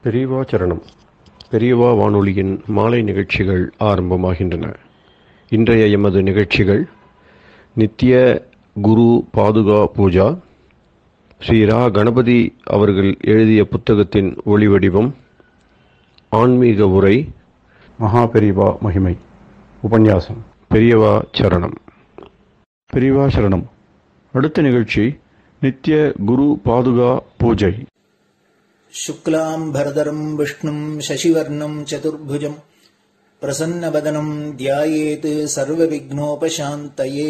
பெரியவா சரணம் பெரியவா வானொலியின் மாலை நிகழ்ச்சிகள் ஆரம்பமாகின்றன இன்றைய எமது நிகழ்ச்சிகள் நித்திய குரு பாதுகா பூஜா ஸ்ரீ ரா கணபதி அவர்கள் எழுதிய புத்தகத்தின் ஒளிவடிவம் ஆன்மீக உரை மகா பெரியவா மகிமை உபன்யாசம் பெரியவா சரணம் பெரியவா சரணம் அடுத்த நிகழ்ச்சி நித்திய குரு பாதுகா பூஜை शुक्लाम्भरधरम् विष्णुम् शशिवर्णम् चतुर्भुजम् प्रसन्नवदनम् ध्यायेत् सर्वविघ्नोपशान्तये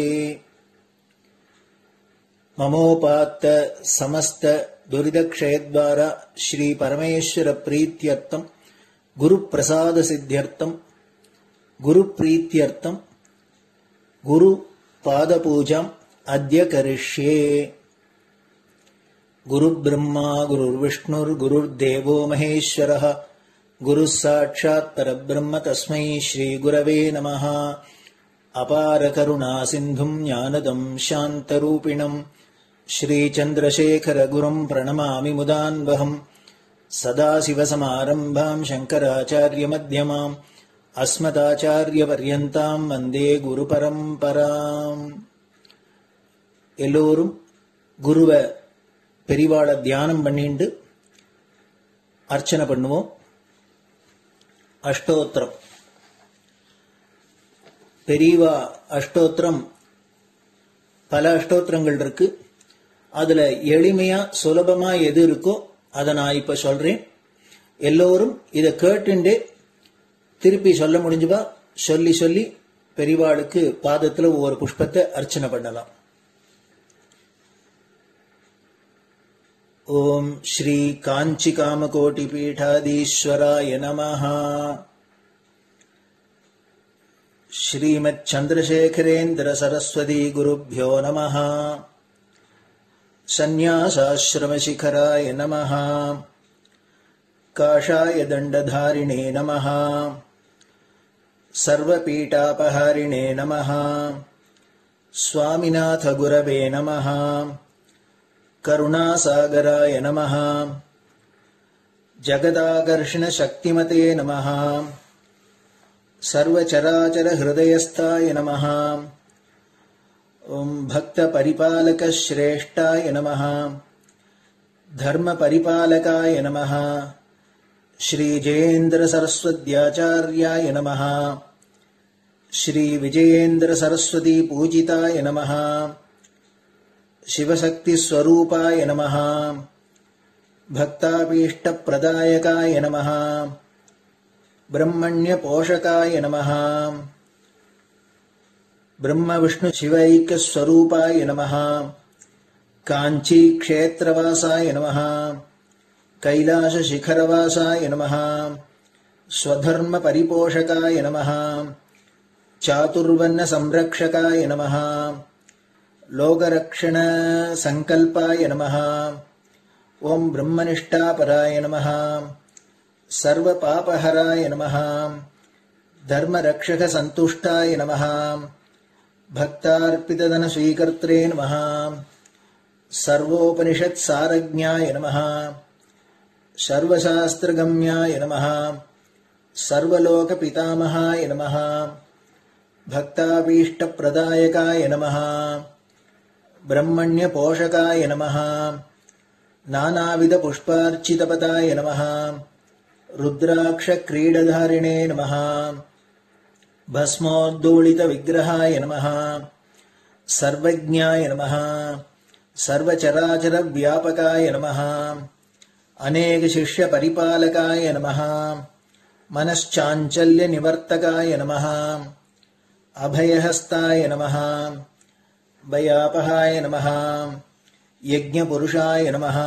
ममोपात्त समस्त दुरिदक्षयद्वारा श्रीपरमेश्वरप्रीत्यर्थम् गुरुप्रसादसिद्ध्यर्थम् गुरुप्रीत्यर्थम् गुरुपादपूजाम् अद्य करिष्ये गुरुब्रह्मा गुरुर्विष्णुर्गुरुर्देवो महेश्वरः गुरुः साक्षात् परब्रह्म तस्मै श्रीगुरवे नमः अपारकरुणासिन्धुम् ज्ञानदम् शान्तरूपिणम् श्रीचन्द्रशेखरगुरुम् प्रणमामि मुदान्वहम् सदाशिवसमारम्भाम् शङ्कराचार्यमध्यमाम् अस्मदाचार्यपर्यन्ताम् वन्दे குருபரம்பராம் எல்லோரும் குருவை பெரிவாளை தியானம் பண்ணிண்டு அர்ச்சனை பண்ணுவோம் அஷ்டோத்திரம் பெரியவா அஷ்டோத்திரம் பல அஷ்டோத்திரங்கள் இருக்கு அதுல எளிமையா சுலபமா எது இருக்கோ அதை நான் இப்ப சொல்றேன் எல்லோரும் இதை கேட்டுண்டே திருப்பி சொல்ல முடிஞ்சுபா சொல்லி சொல்லி பெரிவாளுக்கு பாதத்துல ஒவ்வொரு புஷ்பத்தை அர்ச்சனை பண்ணலாம் ॐ श्रीकाञ्चिकामकोटिपीठाधीश्वराय नमः श्रीमच्छन्द्रशेखरेन्द्रसरस्वती नमः सन्न्यासाश्रमशिखराय नमः काषाय दण्डधारिणे नमः सर्वपीठापहारिणे नमः स्वामिनाथगुरवे नमः करुणासागराय नमः जगदाकर्षणशक्तिमते नमः सर्वचराचरहृदयस्थाय नमः ॐ भक्तपरिपालकश्रेष्ठाय नमः धर्मपरिपालकाय नमः श्रीजयेन्द्रसरस्वत्याचार्याय नमः श्रीविजयेन्द्रसरस्वतीपूजिताय नमः शिवशक्तिस्वरूपाय नमः भक्ताभीष्टप्रदायकाय नमः ब्रह्मण्यपोषकाय नमः ब्रह्मविष्णुशिवैक्यस्वरूपाय नमः काञ्चीक्षेत्रवासाय नमः कैलासशिखरवासाय नमः स्वधर्मपरिपोषकाय नमः चातुर्वर्णसंरक्षकाय नमः लोकरक्षणसङ्कल्पाय नमः ॐ ब्रह्मनिष्ठापराय नमः सर्वपापहराय नमः धर्मरक्षकसन्तुष्टाय नमः भक्तार्पितधनस्वीकर्त्रे नमः सर्वोपनिषत्सारज्ञाय नमः सर्वशास्त्रगम्याय नमः सर्वलोकपितामहाय नमः भक्ताभीष्टप्रदायकाय नमः ब्रह्मण्यपोषकाय नमः नानाविधपुष्पार्चितपदाय नमः रुद्राक्षक्रीडधारिणे नमः भस्मोद्दोलितविग्रहाय नमः सर्वज्ञाय नमः सर्वचराचरव्यापकाय नमः अनेकशिष्यपरिपालकाय नमः मनश्चाञ्चल्यनिवर्तकाय नमः अभयहस्ताय नमः भयापहाय नमः यज्ञपुरुषाय नमः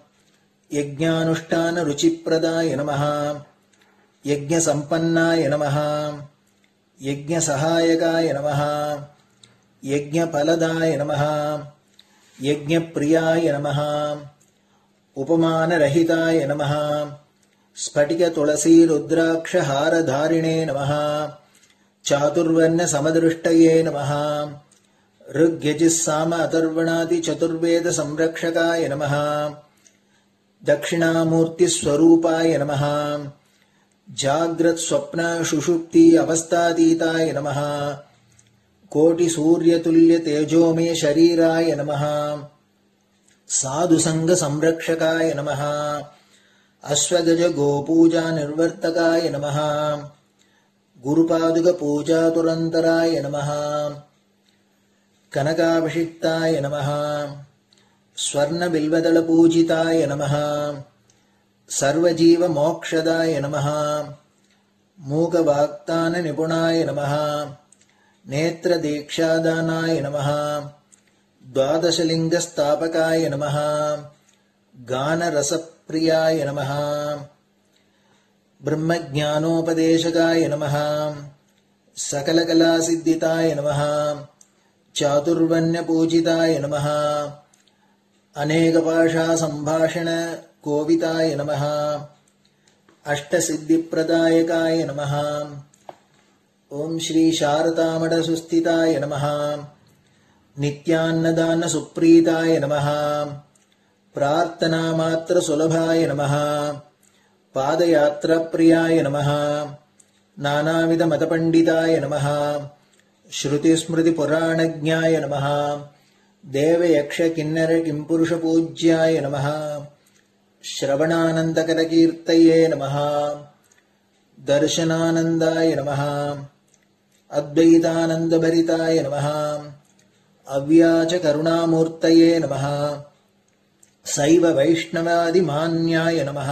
यज्ञानुष्ठानरुचिप्रदाय नमः यज्ञसम्पन्नाय नमः यज्ञसहायकाय नमः यज्ञफलदाय नमः यज्ञप्रियाय नमः उपमानरहिताय नमः स्फटिकतुलसीरुद्राक्षहारधारिणे नमः चातुर्वर्णसमदृष्टये नमः ऋग्यजिस्साम अथर्वणादिचतुर्वेदसंरक्षकाय नमः दक्षिणामूर्तिस्वरूपाय नमः जाग्रत्स्वप्नशुषुप्ति अवस्थातीताय नमः कोटिसूर्यतुल्यतेजोमे शरीराय नमः साधुसङ्गसंरक्षकाय नमः अश्वगजगोपूजानिर्वर्तकाय नमः गुरुपादुकपूजातुरन्तराय नमः कनकाभिषिक्ताय नमः स्वर्णबिल्वदलपूजिताय नमः सर्वजीवमोक्षदाय नमः मूकवाक्ताननिपुणाय नमः नेत्रदीक्षादानाय नमः द्वादशलिङ्गस्थापकाय नमः गानरसप्रियाय नमः ब्रह्मज्ञानोपदेशकाय नमः सकलकलासिद्धिताय नमः चातुर्वण्यपूजिताय नमः अनेकभाषासम्भाषणकोविताय नमः अष्टसिद्धिप्रदायकाय नमः ॐ श्रीशारदामठसुस्थिताय नमः नित्यान्नदानसुप्रीताय नमः प्रार्थनामात्रसुलभाय नमः पादयात्राप्रियाय नमः नानाविधमतपण्डिताय नमः श्रुतिस्मृतिपुराणज्ञाय नमः देवयक्षकिन्नरकिम्पुरुषपूज्याय नमः श्रवणानन्दकरकीर्तये नमः दर्शनानन्दाय नमः अद्वैतानन्दभरिताय नमः अव्याचकरुणामूर्तये नमः सैव वैष्णवादिमान्याय नमः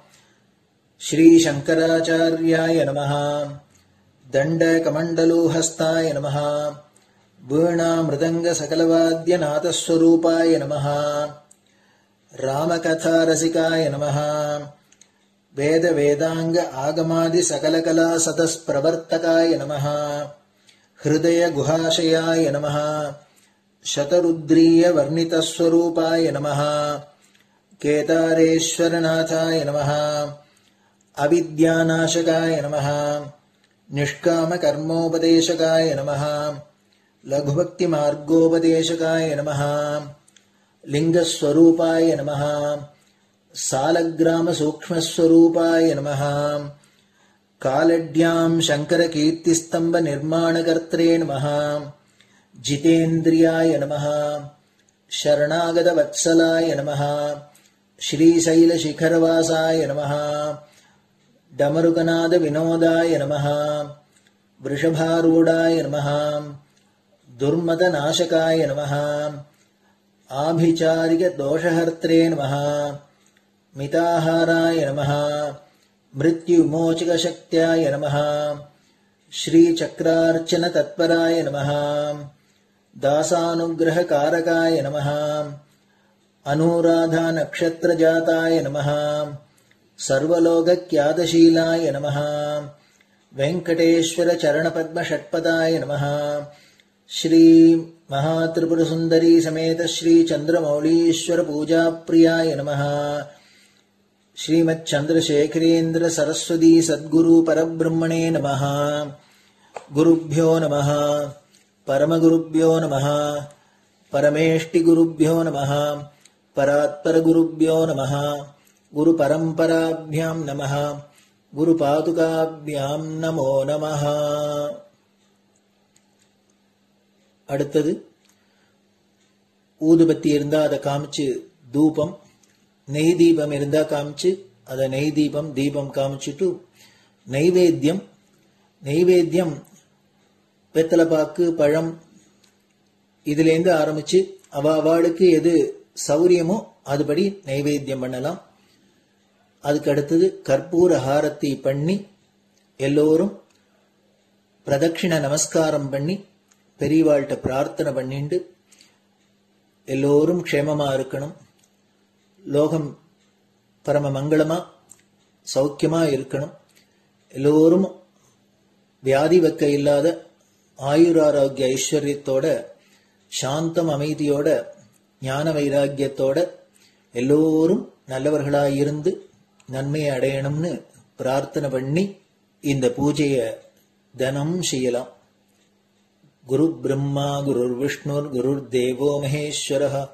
श्रीशङ्कराचार्याय नमः दण्डकमण्डलोहस्ताय नमः वीणामृदङ्गसकलवाद्यनाथस्वरूपाय नमः रामकथारसिकाय नमः वेदवेदाङ्ग आगमादिसकलकलासतस्प्रवर्तकाय नमः हृदयगुहाशयाय नमः शतरुद्रीयवर्णितस्वरूपाय नमः केदारेश्वरनाथाय नमः अविद्यानाशकाय नमः निष्कामकर्मोपदेशकाय नमः लघुभक्तिमार्गोपदेशकाय नमः लिङ्गस्वरूपाय नमः सालग्रामसूक्ष्मस्वरूपाय नमः कालड्याम् शङ्करकीर्तिस्तम्भनिर्माणकर्त्रे नमः जितेन्द्रियाय नमः शरणागतवत्सलाय नमः श्रीशैलशिखरवासाय नमः डमरुकनादविनोदाय नमः वृषभारूढाय नमः दुर्मदनाशकाय नमः आभिचारिकदोषहर्त्रे नमः मिताहाराय नमः मृत्युमोचकशक्त्याय नमः श्रीचक्रार्चनतत्पराय नमः दासानुग्रहकारकाय नमः अनुराधानक्षत्रजाताय नमः सर्वलोकख्यातशीलाय नमः वेङ्कटेश्वरचरणपद्मषट्पदाय नमः श्रीमहात्रिपुरसुन्दरी समेत श्रीचन्द्रमौलीश्वरपूजाप्रियाय नमः श्रीमच्चन्द्रशेखरेन्द्र सरस्वती सद्गुरु परब्रह्मणे नमः गुरुभ्यो नमः परमगुरुभ्यो नमः परमेष्टिगुरुभ्यो नमः परात्परगुरुभ्यो नमः गुरुपरम्पराभ्यां नमः குருபாதுகாபியாம் நமோ நமः அடுத்தது ஊதுபத்தி இருந்தா அதை காமிச்சு தூபம் நெய் தீபம் இருந்தா காமிச்சு அதை நெய் தீபம் தீபம் காமிச்சுட்டு நைவேத்தியம் நைவேத்தியம் வெத்தலைப்பாக்கு பழம் இதுலேருந்து ஆரம்பிச்சு அவ அவளுக்கு எது சௌரியமோ அதுபடி நைவேத்தியம் பண்ணலாம் அதுக்கு அடுத்தது கற்பூர ஹாரத்தி பண்ணி எல்லோரும் பிரதட்சிண நமஸ்காரம் பண்ணி பெரியவாள்கிட்ட பிரார்த்தனை பண்ணிண்டு எல்லோரும் க்ஷேமமா இருக்கணும் லோகம் பரம மங்களமா சௌக்கியமா இருக்கணும் எல்லோரும் வியாதி வெக்க இல்லாத ஆயுராரோக்கிய ஐஸ்வர்யத்தோட சாந்தம் அமைதியோட ஞான வைராக்கியத்தோட எல்லோரும் நல்லவர்களாய் இருந்து நன்மையை அடையணும்னு பிரார்த்தனை பண்ணி இந்த பூஜைய தினம் செய்யலாம் குரு பிரம்மா குருர் விஷ்ணுர் குருர் தேவோ மகேஸ்வர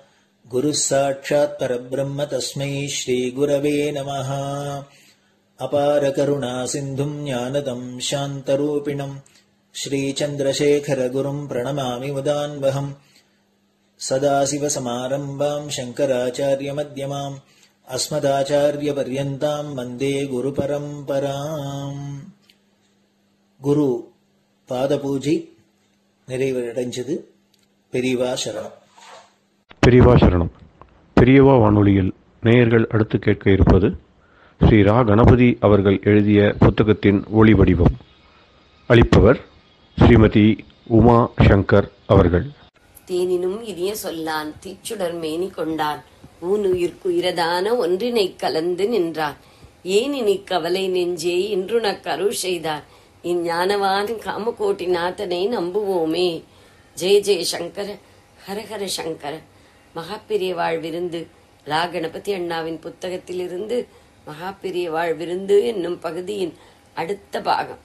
गुरुः साक्षात् परब्रह्म तस्मै श्रीगुरवे नमः अपारकरुणासिन्धुम् ज्ञानदम् शान्तरूपिणम् श्रीचन्द्रशेखरगुरुम् प्रणमामि मुदान्वहम् सदाशिवसमारम्भाम् शङ्कराचार्यमध्यमाम् अस्मदाचार्यपर्यन्ताम् वन्दे गुरुपरम्पराम् குரு பாத பூஜை நிறைவடைஞ்சது பெரியவா சரணம் பெரியவா சரணம் பெரியவா வானொலியில் நேயர்கள் அடுத்து கேட்க இருப்பது ஸ்ரீ ரா கணபதி அவர்கள் எழுதிய புத்தகத்தின் ஒளி வடிவம் அளிப்பவர் ஸ்ரீமதி உமா சங்கர் அவர்கள் தேனினும் இனிய சொல்லான் தீச்சுடர் மேனி கொண்டான் ஊனுயிர்க்குயிரதான ஒன்றினைக் கலந்து நின்றான் ஏன் இனி கவலை நெஞ்சே இன்றுனக் அருள் செய்தார் இஞ்ஞானவான் காமகோட்டி நாதனை நம்புவோமே ஜெய ஜெய சங்கர ஹரஹர சங்கர மகாபெரிய வாழ்விருந்து ரா கணபதி அண்ணாவின் புத்தகத்திலிருந்து மகாபெரிய வாழ்விருந்து என்னும் பகுதியின் அடுத்த பாகம்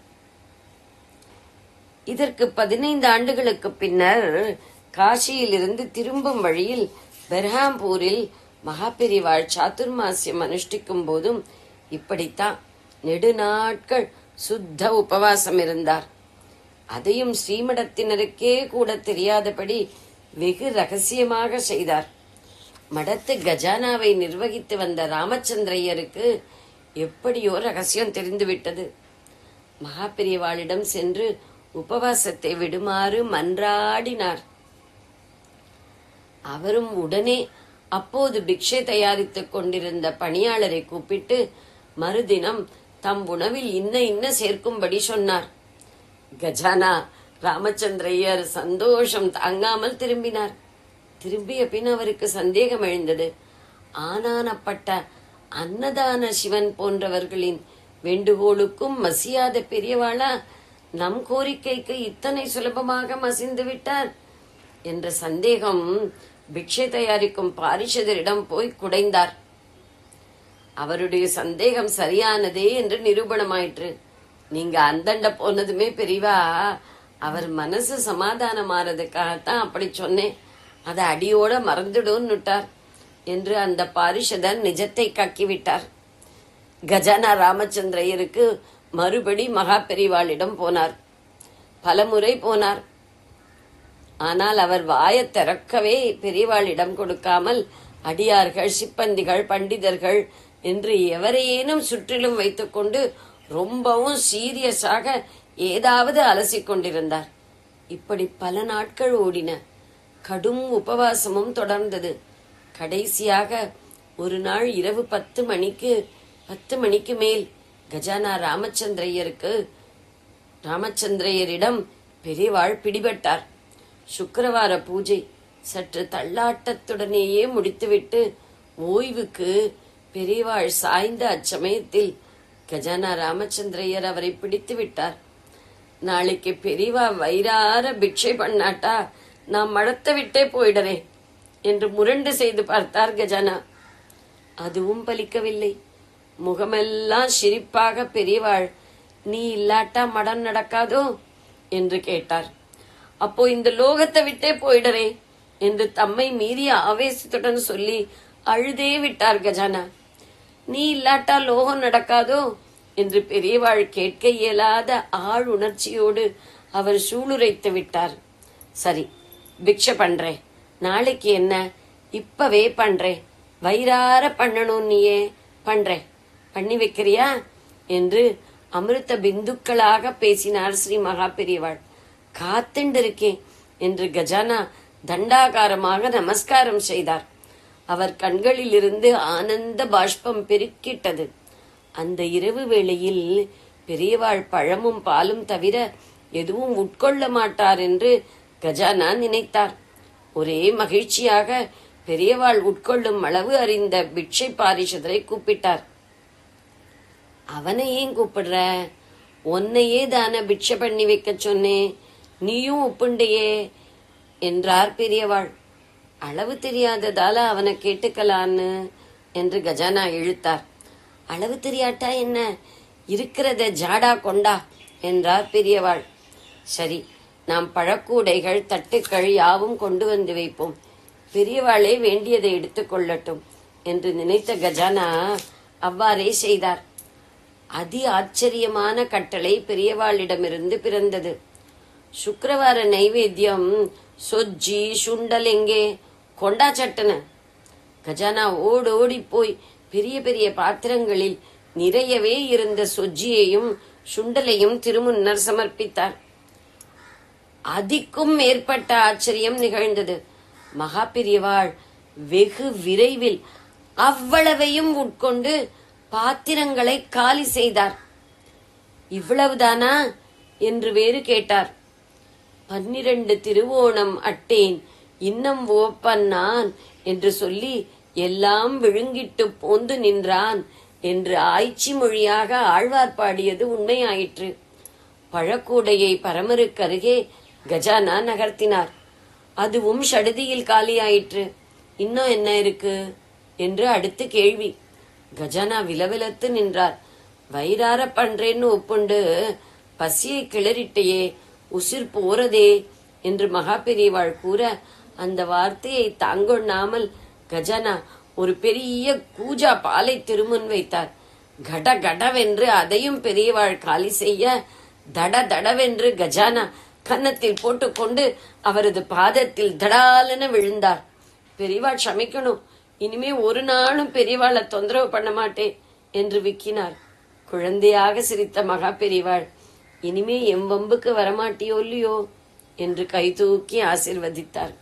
இதற்கு பதினைந்து ஆண்டுகளுக்கு பின்னர் காசியிலிருந்து திரும்பும் வழியில் பெர்ஹாம்பூரில் மகாபெரிவாள் சாதுர்மாசியம் அனுஷ்டிக்கும் போதும் இப்படித்தான் நெடுநாட்கள் சுத்த உபவாசம் இருந்தார் அதையும் ஸ்ரீமடத்தினருக்கே கூட தெரியாதபடி வெகு ரகசியமாக செய்தார் மடத்து கஜானாவை நிர்வகித்து வந்த ராமச்சந்திரையருக்கு எப்படியோ ரகசியம் தெரிந்துவிட்டது மகாபெரியவாளிடம் சென்று உபவாசத்தை விடுமாறு மன்றாடினார் அவரும் உடனே அப்போது பிக்ஷை தயாரித்துக் கொண்டிருந்த பணியாளரை கூப்பிட்டு மறுதினம் தம் உணவில் இன்ன இன்ன சேர்க்கும்படி சொன்னார் கஜானா ராமச்சந்திரையர் சந்தோஷம் தாங்காமல் திரும்பினார் திரும்பிய பின் அவருக்கு சந்தேகம் எழுந்தது ஆனானப்பட்ட அன்னதான சிவன் போன்றவர்களின் வேண்டுகோளுக்கும் மசியாத பெரியவாளா நம் கோரிக்கைக்கு இத்தனை சுலபமாக மசிந்து விட்டார் என்ற சந்தேகம் பிக்ஷை தயாரிக்கும் பாரிஷதரிடம் போய் குடைந்தார் அவருடைய சந்தேகம் சரியானதே என்று நிரூபணமாயிற்று நீங்க அந்தண்ட போனதுமே பெரியவா அவர் மனசு சமாதானமாறதுக்காகத்தான் அப்படி சொன்னேன் அதை அடியோட மறந்துடும்னுட்டார் என்று அந்த பாரிஷதர் நிஜத்தை கக்கிவிட்டார் கஜானா ராமச்சந்திரையருக்கு மறுபடி மகா பெரிவாளிடம் போனார் பலமுறை போனார் ஆனால் அவர் வாயத் திறக்கவே பெரியவாளிடம் கொடுக்காமல் அடியார்கள் சிப்பந்திகள் பண்டிதர்கள் என்று எவரையேனும் சுற்றிலும் வைத்துக்கொண்டு ரொம்பவும் சீரியஸாக ஏதாவது அலசிக் கொண்டிருந்தார் இப்படி பல நாட்கள் ஓடின கடும் உபவாசமும் தொடர்ந்தது கடைசியாக ஒரு நாள் இரவு பத்து மணிக்கு பத்து மணிக்கு மேல் கஜானா ராமச்சந்திரையருக்கு ராமச்சந்திரையரிடம் பெரியவாள் பிடிபட்டார் சுக்கிரவார பூஜை சற்று தள்ளாட்டத்துடனேயே முடித்துவிட்டு ஓய்வுக்கு பெரியவாள் சாய்ந்த அச்சமயத்தில் கஜானா ராமச்சந்திரையர் அவரை பிடித்து விட்டார் நாளைக்கு பெரியவா வயிறார பிக்ஷை பண்ணாட்டா நான் மடத்தை விட்டே போயிடறேன் என்று முரண்டு செய்து பார்த்தார் கஜானா அதுவும் பலிக்கவில்லை முகமெல்லாம் சிரிப்பாக பெரியவாள் நீ இல்லாட்டா மடம் நடக்காதோ என்று கேட்டார் அப்போ இந்த லோகத்தை விட்டே போயிடறே என்று தம்மை மீறிய ஆவேசத்துடன் சொல்லி அழுதே விட்டார் கஜானா நீ இல்லாட்டா லோகம் நடக்காதோ என்று பெரியவாள் கேட்க இயலாத ஆழ் உணர்ச்சியோடு அவர் சூளுரைத்து விட்டார் சரி பிக்ஷை பண்றேன் நாளைக்கு என்ன இப்பவே பண்றேன் வயிறார பண்ணணும் நீயே பண்றேன் பண்ணி வைக்கிறியா என்று அமிர்த பிந்துக்களாக பேசினார் ஸ்ரீ மகா பெரியவாள் காத்துண்டு இருக்கேன் என்று கஜானா தண்டாகாரமாக நமஸ்காரம் செய்தார் அவர் கண்களிலிருந்து ஆனந்த பாஷ்பம் பெருக்கிட்டது அந்த இரவு வேளையில் பெரியவாள் பழமும் பாலும் தவிர எதுவும் உட்கொள்ள மாட்டார் என்று கஜானா நினைத்தார் ஒரே மகிழ்ச்சியாக பெரியவாள் உட்கொள்ளும் அளவு அறிந்த பிட்சை பாரிஷதரை கூப்பிட்டார் அவனை ஏன் கூப்பிடுற உன்னையே தானே பிட்சை பண்ணி வைக்க சொன்னேன் நீயும் ஒப்புண்டையே என்றார் பெரியவாள் அளவு தெரியாததால அவனை கேட்டுக்கலான்னு என்று கஜானா இழுத்தார் அளவு தெரியாட்டா என்ன இருக்கிறத ஜாடா கொண்டா என்றார் பெரியவாள் சரி நாம் பழக்கூடைகள் தட்டுக்கள் யாவும் கொண்டு வந்து வைப்போம் பெரியவாளே வேண்டியதை எடுத்துக்கொள்ளட்டும் என்று நினைத்த கஜானா அவ்வாறே செய்தார் அதி ஆச்சரியமான கட்டளை பெரியவாளிடமிருந்து பிறந்தது சுக்கிரவார நைவேத்தியம் சொஜ்ஜி சுண்டல் எங்கே கொண்டா சட்டன கஜானா ஓடோடி போய் பெரிய பெரிய பாத்திரங்களில் நிறையவே இருந்த சொஜ்ஜியையும் சுண்டலையும் திருமுன்னர் சமர்ப்பித்தார் அதிக்கும் மேற்பட்ட ஆச்சரியம் நிகழ்ந்தது மகா பெரியவாள் வெகு விரைவில் அவ்வளவையும் உட்கொண்டு பாத்திரங்களை காலி செய்தார் இவ்வளவுதானா என்று வேறு கேட்டார் பன்னிரண்டு திருவோணம் அட்டேன் இன்னம் ஓப்பன் நான் என்று சொல்லி எல்லாம் விழுங்கிட்டு போந்து நின்றான் என்று ஆய்ச்சி மொழியாக ஆழ்வார் பாடியது உண்மையாயிற்று பழக்கூடையை பரமருக்கருகே கஜானா நகர்த்தினார் அதுவும் சடுதியில் காலியாயிற்று இன்னும் என்ன இருக்கு என்று அடுத்து கேள்வி கஜானா விலவிலத்து நின்றார் வயிறார பண்றேன்னு ஒப்புண்டு பசியை கிளறிட்டையே உசிர் போறதே என்று மகா பெரியவாள் கூற அந்த வார்த்தையை தாங்கொண்ணாமல் கஜானா ஒரு பெரிய கூஜா பாலை திருமுன் வைத்தார் கட கடவென்று அதையும் பெரியவாள் காலி செய்ய தட தடவென்று கஜானா கன்னத்தில் போட்டுக்கொண்டு அவரது பாதத்தில் தடாலென விழுந்தார் பெரியவாள் க்ஷமிக்கணும் இனிமே ஒரு நாளும் பெரியவாளை தொந்தரவு பண்ண மாட்டேன் என்று விக்கினார் குழந்தையாக சிரித்த மகா பெரியவாள் இனிமே எம் வம்புக்கு வரமாட்டியோ இல்லையோ என்று கை தூக்கி ஆசிர்வதித்தார்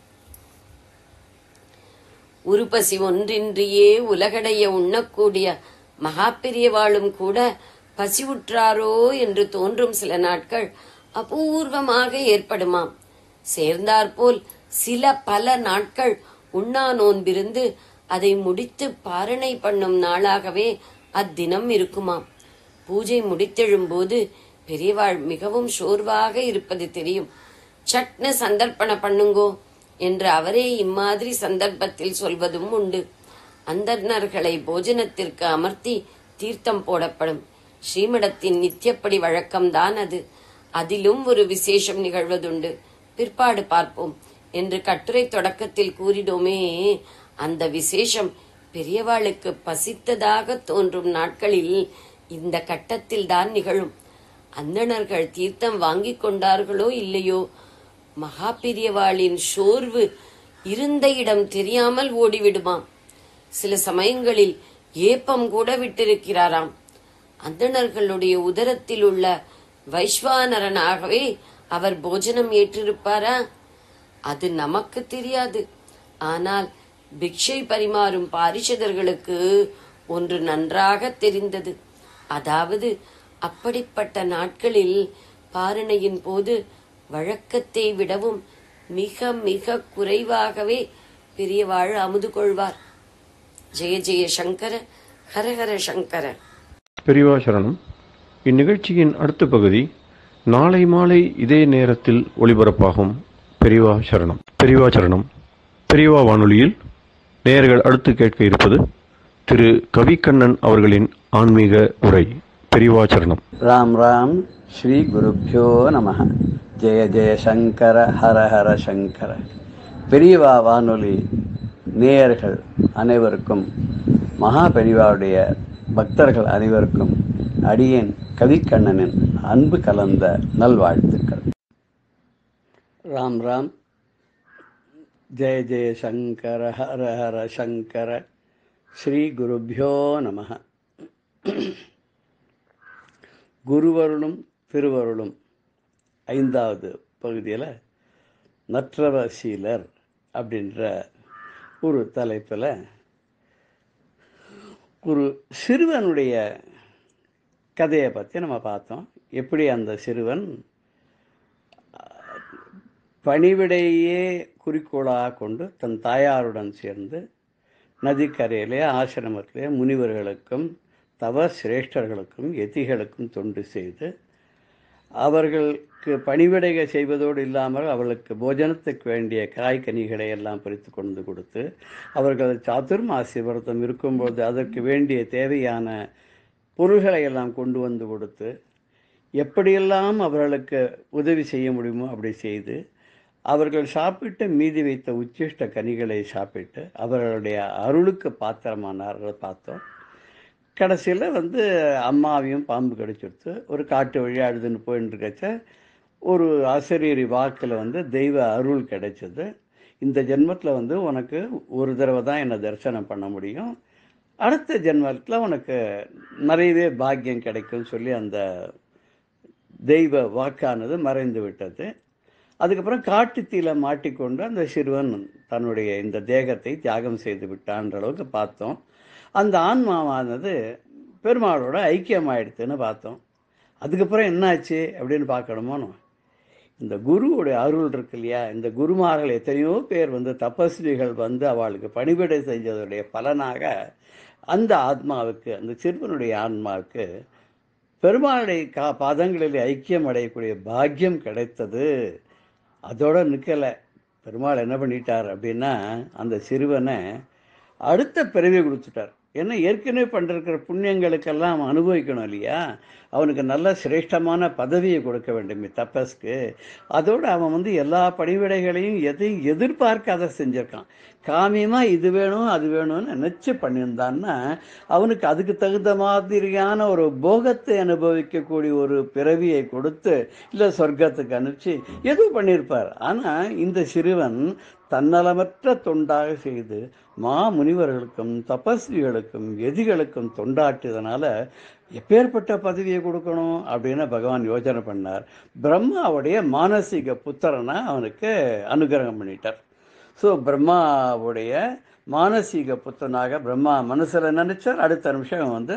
உருப்பசி ஒன்றின்றியே உலகடைய உண்ணக்கூடிய மகா பெரியவாளும் கூட பசி உற்றாரோ என்று தோன்றும் சில நாட்கள் அபூர்வமாக ஏற்படுமாம் சேர்ந்தாற்போல் சில பல நாட்கள் உண்ணா நோன்பிருந்து அதை முடித்து பாரணை பண்ணும் நாளாகவே அத்தினம் இருக்குமாம் பூஜை முடித்தெழும்போது பெரியவாள் மிகவும் சோர்வாக இருப்பது தெரியும் சட்ன சந்தர்ப்பண பண்ணுங்கோ என்று அவரே இம்மாதிரி சந்தர்ப்பத்தில் சொல்வதும் உண்டு அந்தர்னர்களை போஜனத்திற்கு அமர்த்தி தீர்த்தம் போடப்படும் ஸ்ரீமடத்தின் நித்தியப்படி வழக்கம்தான் அது அதிலும் ஒரு விசேஷம் நிகழ்வதுண்டு பிற்பாடு பார்ப்போம் என்று கட்டுரை தொடக்கத்தில் கூறினோமே அந்த விசேஷம் பெரியவாளுக்கு பசித்ததாக தோன்றும் நாட்களில் இந்த கட்டத்தில் தான் நிகழும் அந்தணர்கள் தீர்த்தம் வாங்கிக் கொண்டார்களோ இல்லையோ மகா பெரியவாளின் சோர்வு இருந்த இடம் தெரியாமல் ஓடிவிடுமாம் சில சமயங்களில் ஏப்பம் கூட விட்டிருக்கிறாராம் அந்தணர்களுடைய உதரத்தில் உள்ள வைஸ்வானரனாகவே அவர் போஜனம் ஏற்றிருப்பாரா அது நமக்கு தெரியாது ஆனால் பிக்ஷை பரிமாறும் பாரிஷதர்களுக்கு ஒன்று நன்றாக தெரிந்தது அதாவது அப்படிப்பட்ட நாட்களில் பாரணையின் போது வழக்கத்தை விடவும் மிக மிக குறைவாகவே பெரியவாள் அமுது கொள்வார் ஜெய ஜெய சங்கர ஹரஹர சங்கர பெரியவா சரணம் இந்நிகழ்ச்சியின் அடுத்த பகுதி நாளை மாலை இதே நேரத்தில் ஒளிபரப்பாகும் பெரியவா சரணம் பெரியவா சரணம் பெரியவா வானொலியில் நேயர்கள் அடுத்து கேட்க இருப்பது திரு கவிக்கண்ணன் அவர்களின் ஆன்மீக உரை பெரியவா சரணம் ராம் ராம் ஸ்ரீ குருப்பியோ நம ஜெய ஜெய சங்கர ஹர ஹர சங்கர பெரியவா வானொலி நேயர்கள் அனைவருக்கும் மகா பெரியவாவுடைய பக்தர்கள் அனைவருக்கும் அடியேன் கவிக்கண்ணனின் அன்பு கலந்த நல்வாழ்த்துக்கள் ராம் ராம் ஜெய ஜெய சங்கர ஹர ஹர சங்கர ஸ்ரீ குருப்பியோ நம குருவருளும் திருவருளும் ஐந்தாவது பகுதியில் நற்றவசீலர் அப்படின்ற ஒரு தலைப்பில் ஒரு சிறுவனுடைய கதையை பற்றி நம்ம பார்த்தோம் எப்படி அந்த சிறுவன் பணிவிடையே குறிக்கோளாக கொண்டு தன் தாயாருடன் சேர்ந்து நதிக்கரையிலே ஆசிரமத்திலே முனிவர்களுக்கும் தவ சிரேஷ்டர்களுக்கும் எதிகளுக்கும் தொண்டு செய்து அவர்களுக்கு பணிவிடைக செய்வதோடு இல்லாமல் அவர்களுக்கு போஜனத்துக்கு வேண்டிய காய்கனிகளை எல்லாம் பறித்து கொண்டு கொடுத்து அவர்கள் சாதுர்மாசி விரதம் இருக்கும்போது அதற்கு வேண்டிய தேவையான பொருள்களை எல்லாம் கொண்டு வந்து கொடுத்து எப்படியெல்லாம் அவர்களுக்கு உதவி செய்ய முடியுமோ அப்படி செய்து அவர்கள் சாப்பிட்டு மீதி வைத்த உச்சிஷ்ட கனிகளை சாப்பிட்டு அவர்களுடைய அருளுக்கு பாத்திரமானார்கள் பார்த்தோம் கடைசியில் வந்து அம்மாவையும் பாம்பு கடிச்சிடுத்து ஒரு காட்டு வழியா அழுதுன்னு போயின்னு இருக்கச்ச ஒரு ஆசிரியரி வாக்கில் வந்து தெய்வ அருள் கிடைச்சது இந்த ஜென்மத்தில் வந்து உனக்கு ஒரு தடவை தான் என்னை தரிசனம் பண்ண முடியும் அடுத்த ஜென்மத்தில் உனக்கு நிறையவே பாக்கியம் கிடைக்கும்னு சொல்லி அந்த தெய்வ வாக்கானது மறைந்து விட்டது அதுக்கப்புறம் காட்டுத்தீல மாட்டிக்கொண்டு அந்த சிறுவன் தன்னுடைய இந்த தேகத்தை தியாகம் செய்து விட்டான்ற அளவுக்கு பார்த்தோம் அந்த ஆன்மாவானது பெருமாளோட ஐக்கியமாயிடுத்துன்னு பார்த்தோம் அதுக்கப்புறம் என்னாச்சு அப்படின்னு பார்க்கணுமோ நம்ம. இந்த குருவுடைய அருள் இருக்கு இல்லையா இந்த குருமார்கள் எத்தனையோ பேர் வந்து தபஸ்விகள் வந்து அவளுக்கு பணிவிடை செஞ்சதுடைய பலனாக அந்த ஆத்மாவுக்கு அந்த சிறுவனுடைய ஆன்மாவுக்கு பெருமாளுடைய கா பாதங்களில் ஐக்கியம் அடையக்கூடிய பாக்கியம் கிடைத்தது அதோட நிற்கலை பெருமாள் என்ன பண்ணிட்டார் அப்படின்னா அந்த சிறுவனை அடுத்த பிறவி கொடுத்துட்டார் ஏன்னா ஏற்கனவே பண்ணிருக்கிற புண்ணியங்களுக்கெல்லாம் அவன் அனுபவிக்கணும் இல்லையா அவனுக்கு நல்ல சிரேஷ்டமான பதவியை கொடுக்க வேண்டும் தப்பஸ்க்கு அதோடு அவன் வந்து எல்லா பணிவிடைகளையும் எதையும் எதிர்பார்க்காத செஞ்சிருக்கான் காமியமாக இது வேணும் அது வேணும்னு நினச்சி பண்ணியிருந்தான்னா அவனுக்கு அதுக்கு தகுந்த மாதிரியான ஒரு போகத்தை அனுபவிக்கக்கூடிய ஒரு பிறவியை கொடுத்து இல்லை சொர்க்கத்துக்கு அனுப்பிச்சு எதுவும் பண்ணியிருப்பார் ஆனால் இந்த சிறுவன் தன்னலமற்ற தொண்டாக செய்து மா முனிவர்களுக்கும் தபஸ்விகளுக்கும் எதிகளுக்கும் தொண்டாற்றியதனால எப்பேற்பட்ட பதவியை கொடுக்கணும் அப்படின்னு பகவான் யோசனை பண்ணார் பிரம்மாவுடைய மானசீக புத்திரனை அவனுக்கு அனுகிரகம் பண்ணிட்டார் ஸோ பிரம்மாவுடைய மானசீக புத்தனாக பிரம்மா மனசில் நினைச்சார் அடுத்த நிமிஷம் வந்து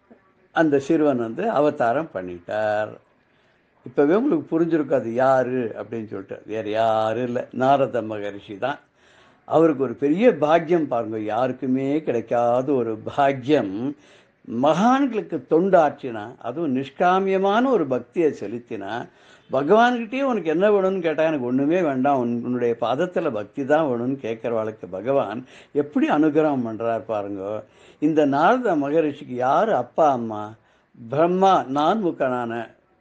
அந்த சிறுவன் வந்து அவதாரம் பண்ணிட்டார் இப்போவே உங்களுக்கு புரிஞ்சிருக்கும் அது யாரு அப்படின்னு சொல்லிட்டு வேறு யாரும் இல்லை நாரத மகரிஷி தான் அவருக்கு ஒரு பெரிய பாக்கியம் பாருங்க யாருக்குமே கிடைக்காத ஒரு பாக்கியம் மகான்களுக்கு தொண்டாற்றினா அதுவும் நிஷ்காமியமான ஒரு பக்தியை செலுத்தினா பகவான்கிட்டயே உனக்கு என்ன வேணும்னு கேட்டால் எனக்கு ஒன்றுமே வேண்டாம் உன் உன்னுடைய பாதத்தில் பக்தி தான் வேணும்னு கேட்குறவாளுக்கு பகவான் எப்படி அனுகிரகம் பண்ணுறார் பாருங்க இந்த நாரத மகரிஷிக்கு யார் அப்பா அம்மா பிரம்மா நான்முகனான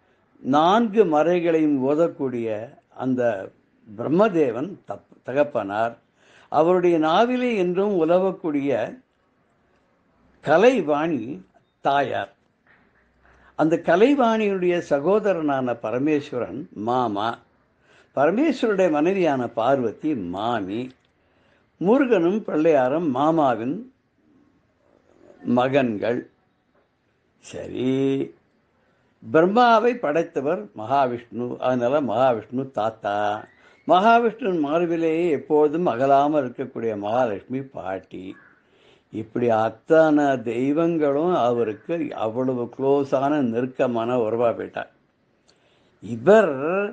நான்கு மறைகளையும் ஓதக்கூடிய அந்த பிரம்மதேவன் தப் தகப்பனார் அவருடைய நாவிலே என்றும் உலவக்கூடிய கலைவாணி தாயார் அந்த கலைவாணியுடைய சகோதரனான பரமேஸ்வரன் மாமா பரமேஸ்வருடைய மனைவியான பார்வதி மாமி முருகனும் பிள்ளையாரும் மாமாவின் மகன்கள் சரி பிரம்மாவை படைத்தவர் மகாவிஷ்ணு அதனால மகாவிஷ்ணு தாத்தா மகாவிஷ்ணு மார்பிலேயே எப்போதும் அகலாமல் இருக்கக்கூடிய மகாலட்சுமி பாட்டி இப்படி அத்தனை தெய்வங்களும் அவருக்கு அவ்வளவு க்ளோஸான நெருக்கமான உறவா போயிட்டார் இவர்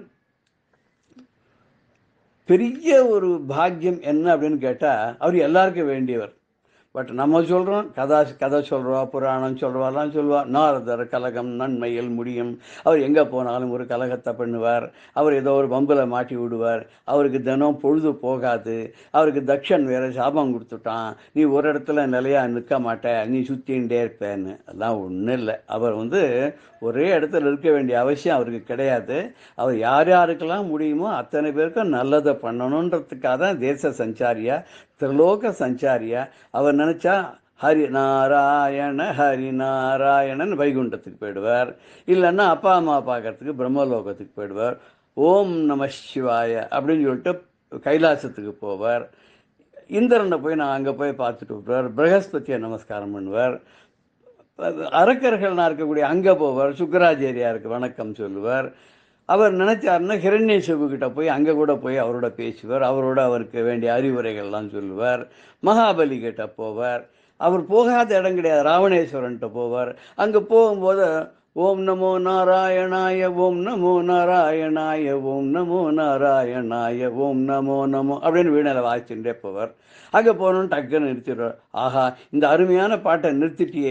பெரிய ஒரு பாக்கியம் என்ன அப்படின்னு கேட்டால் அவர் எல்லாருக்கும் வேண்டியவர் பட் நம்ம சொல்கிறோம் கதா கதை சொல்கிறோம் புராணம் சொல்கிறவாலாம் சொல்லுவா நாரதர் கலகம் நன்மையில் முடியும் அவர் எங்கே போனாலும் ஒரு கலகத்தை பண்ணுவார் அவர் ஏதோ ஒரு பம்பில் மாட்டி விடுவார் அவருக்கு தினம் பொழுது போகாது அவருக்கு தக்ஷன் வேற சாபம் கொடுத்துட்டான் நீ ஒரு இடத்துல நிலையாக நிற்க மாட்ட நீ சுற்றிகிட்டே இருப்பேன்னு அதெல்லாம் ஒன்றும் இல்லை அவர் வந்து ஒரே இடத்துல இருக்க வேண்டிய அவசியம் அவருக்கு கிடையாது அவர் யார் யாருக்கெல்லாம் முடியுமோ அத்தனை பேருக்கும் நல்லதை பண்ணணுன்றதுக்காக தான் தேச சஞ்சாரியா திரிலோக சஞ்சாரியா அவர் நினச்சா ஹரி நாராயண ஹரி நாராயணன் வைகுண்டத்துக்கு போயிடுவார் இல்லைன்னா அப்பா அம்மா பார்க்கறதுக்கு பிரம்மலோகத்துக்கு போயிடுவார் ஓம் நம சிவாய அப்படின்னு சொல்லிட்டு கைலாசத்துக்கு போவார் இந்திரனை போய் நான் அங்கே போய் பார்த்துட்டு வருவார் பிரகஸ்பதியை நமஸ்காரம் பண்ணுவார் அரக்கர்கள்னா இருக்கக்கூடிய அங்கே போவார் சுக்கராச்சாரியாருக்கு வணக்கம் சொல்லுவார் அவர் நினைச்சாருன்னா ஹிரண்யசிபு கிட்ட போய் அங்கே கூட போய் அவரோட பேசுவார் அவரோட அவருக்கு வேண்டிய அறிவுரைகள்லாம் சொல்லுவார் மகாபலி கிட்ட போவார் அவர் போகாத இடம் கிடையாது ராவணேஸ்வரன்ட்ட போவார் அங்கே போகும்போது ஓம் நமோ நாராயணாய ஓம் நமோ நாராயணாய ஓம் நமோ நாராயணாய ஓம் நமோ நமோ அப்படின்னு வீணையில் வாசிச்சுட்டே போவார் அங்கே போகணுன்னு டக்குன்னு நிறுத்திடுவார் ஆஹா இந்த அருமையான பாட்டை நிறுத்திட்டியே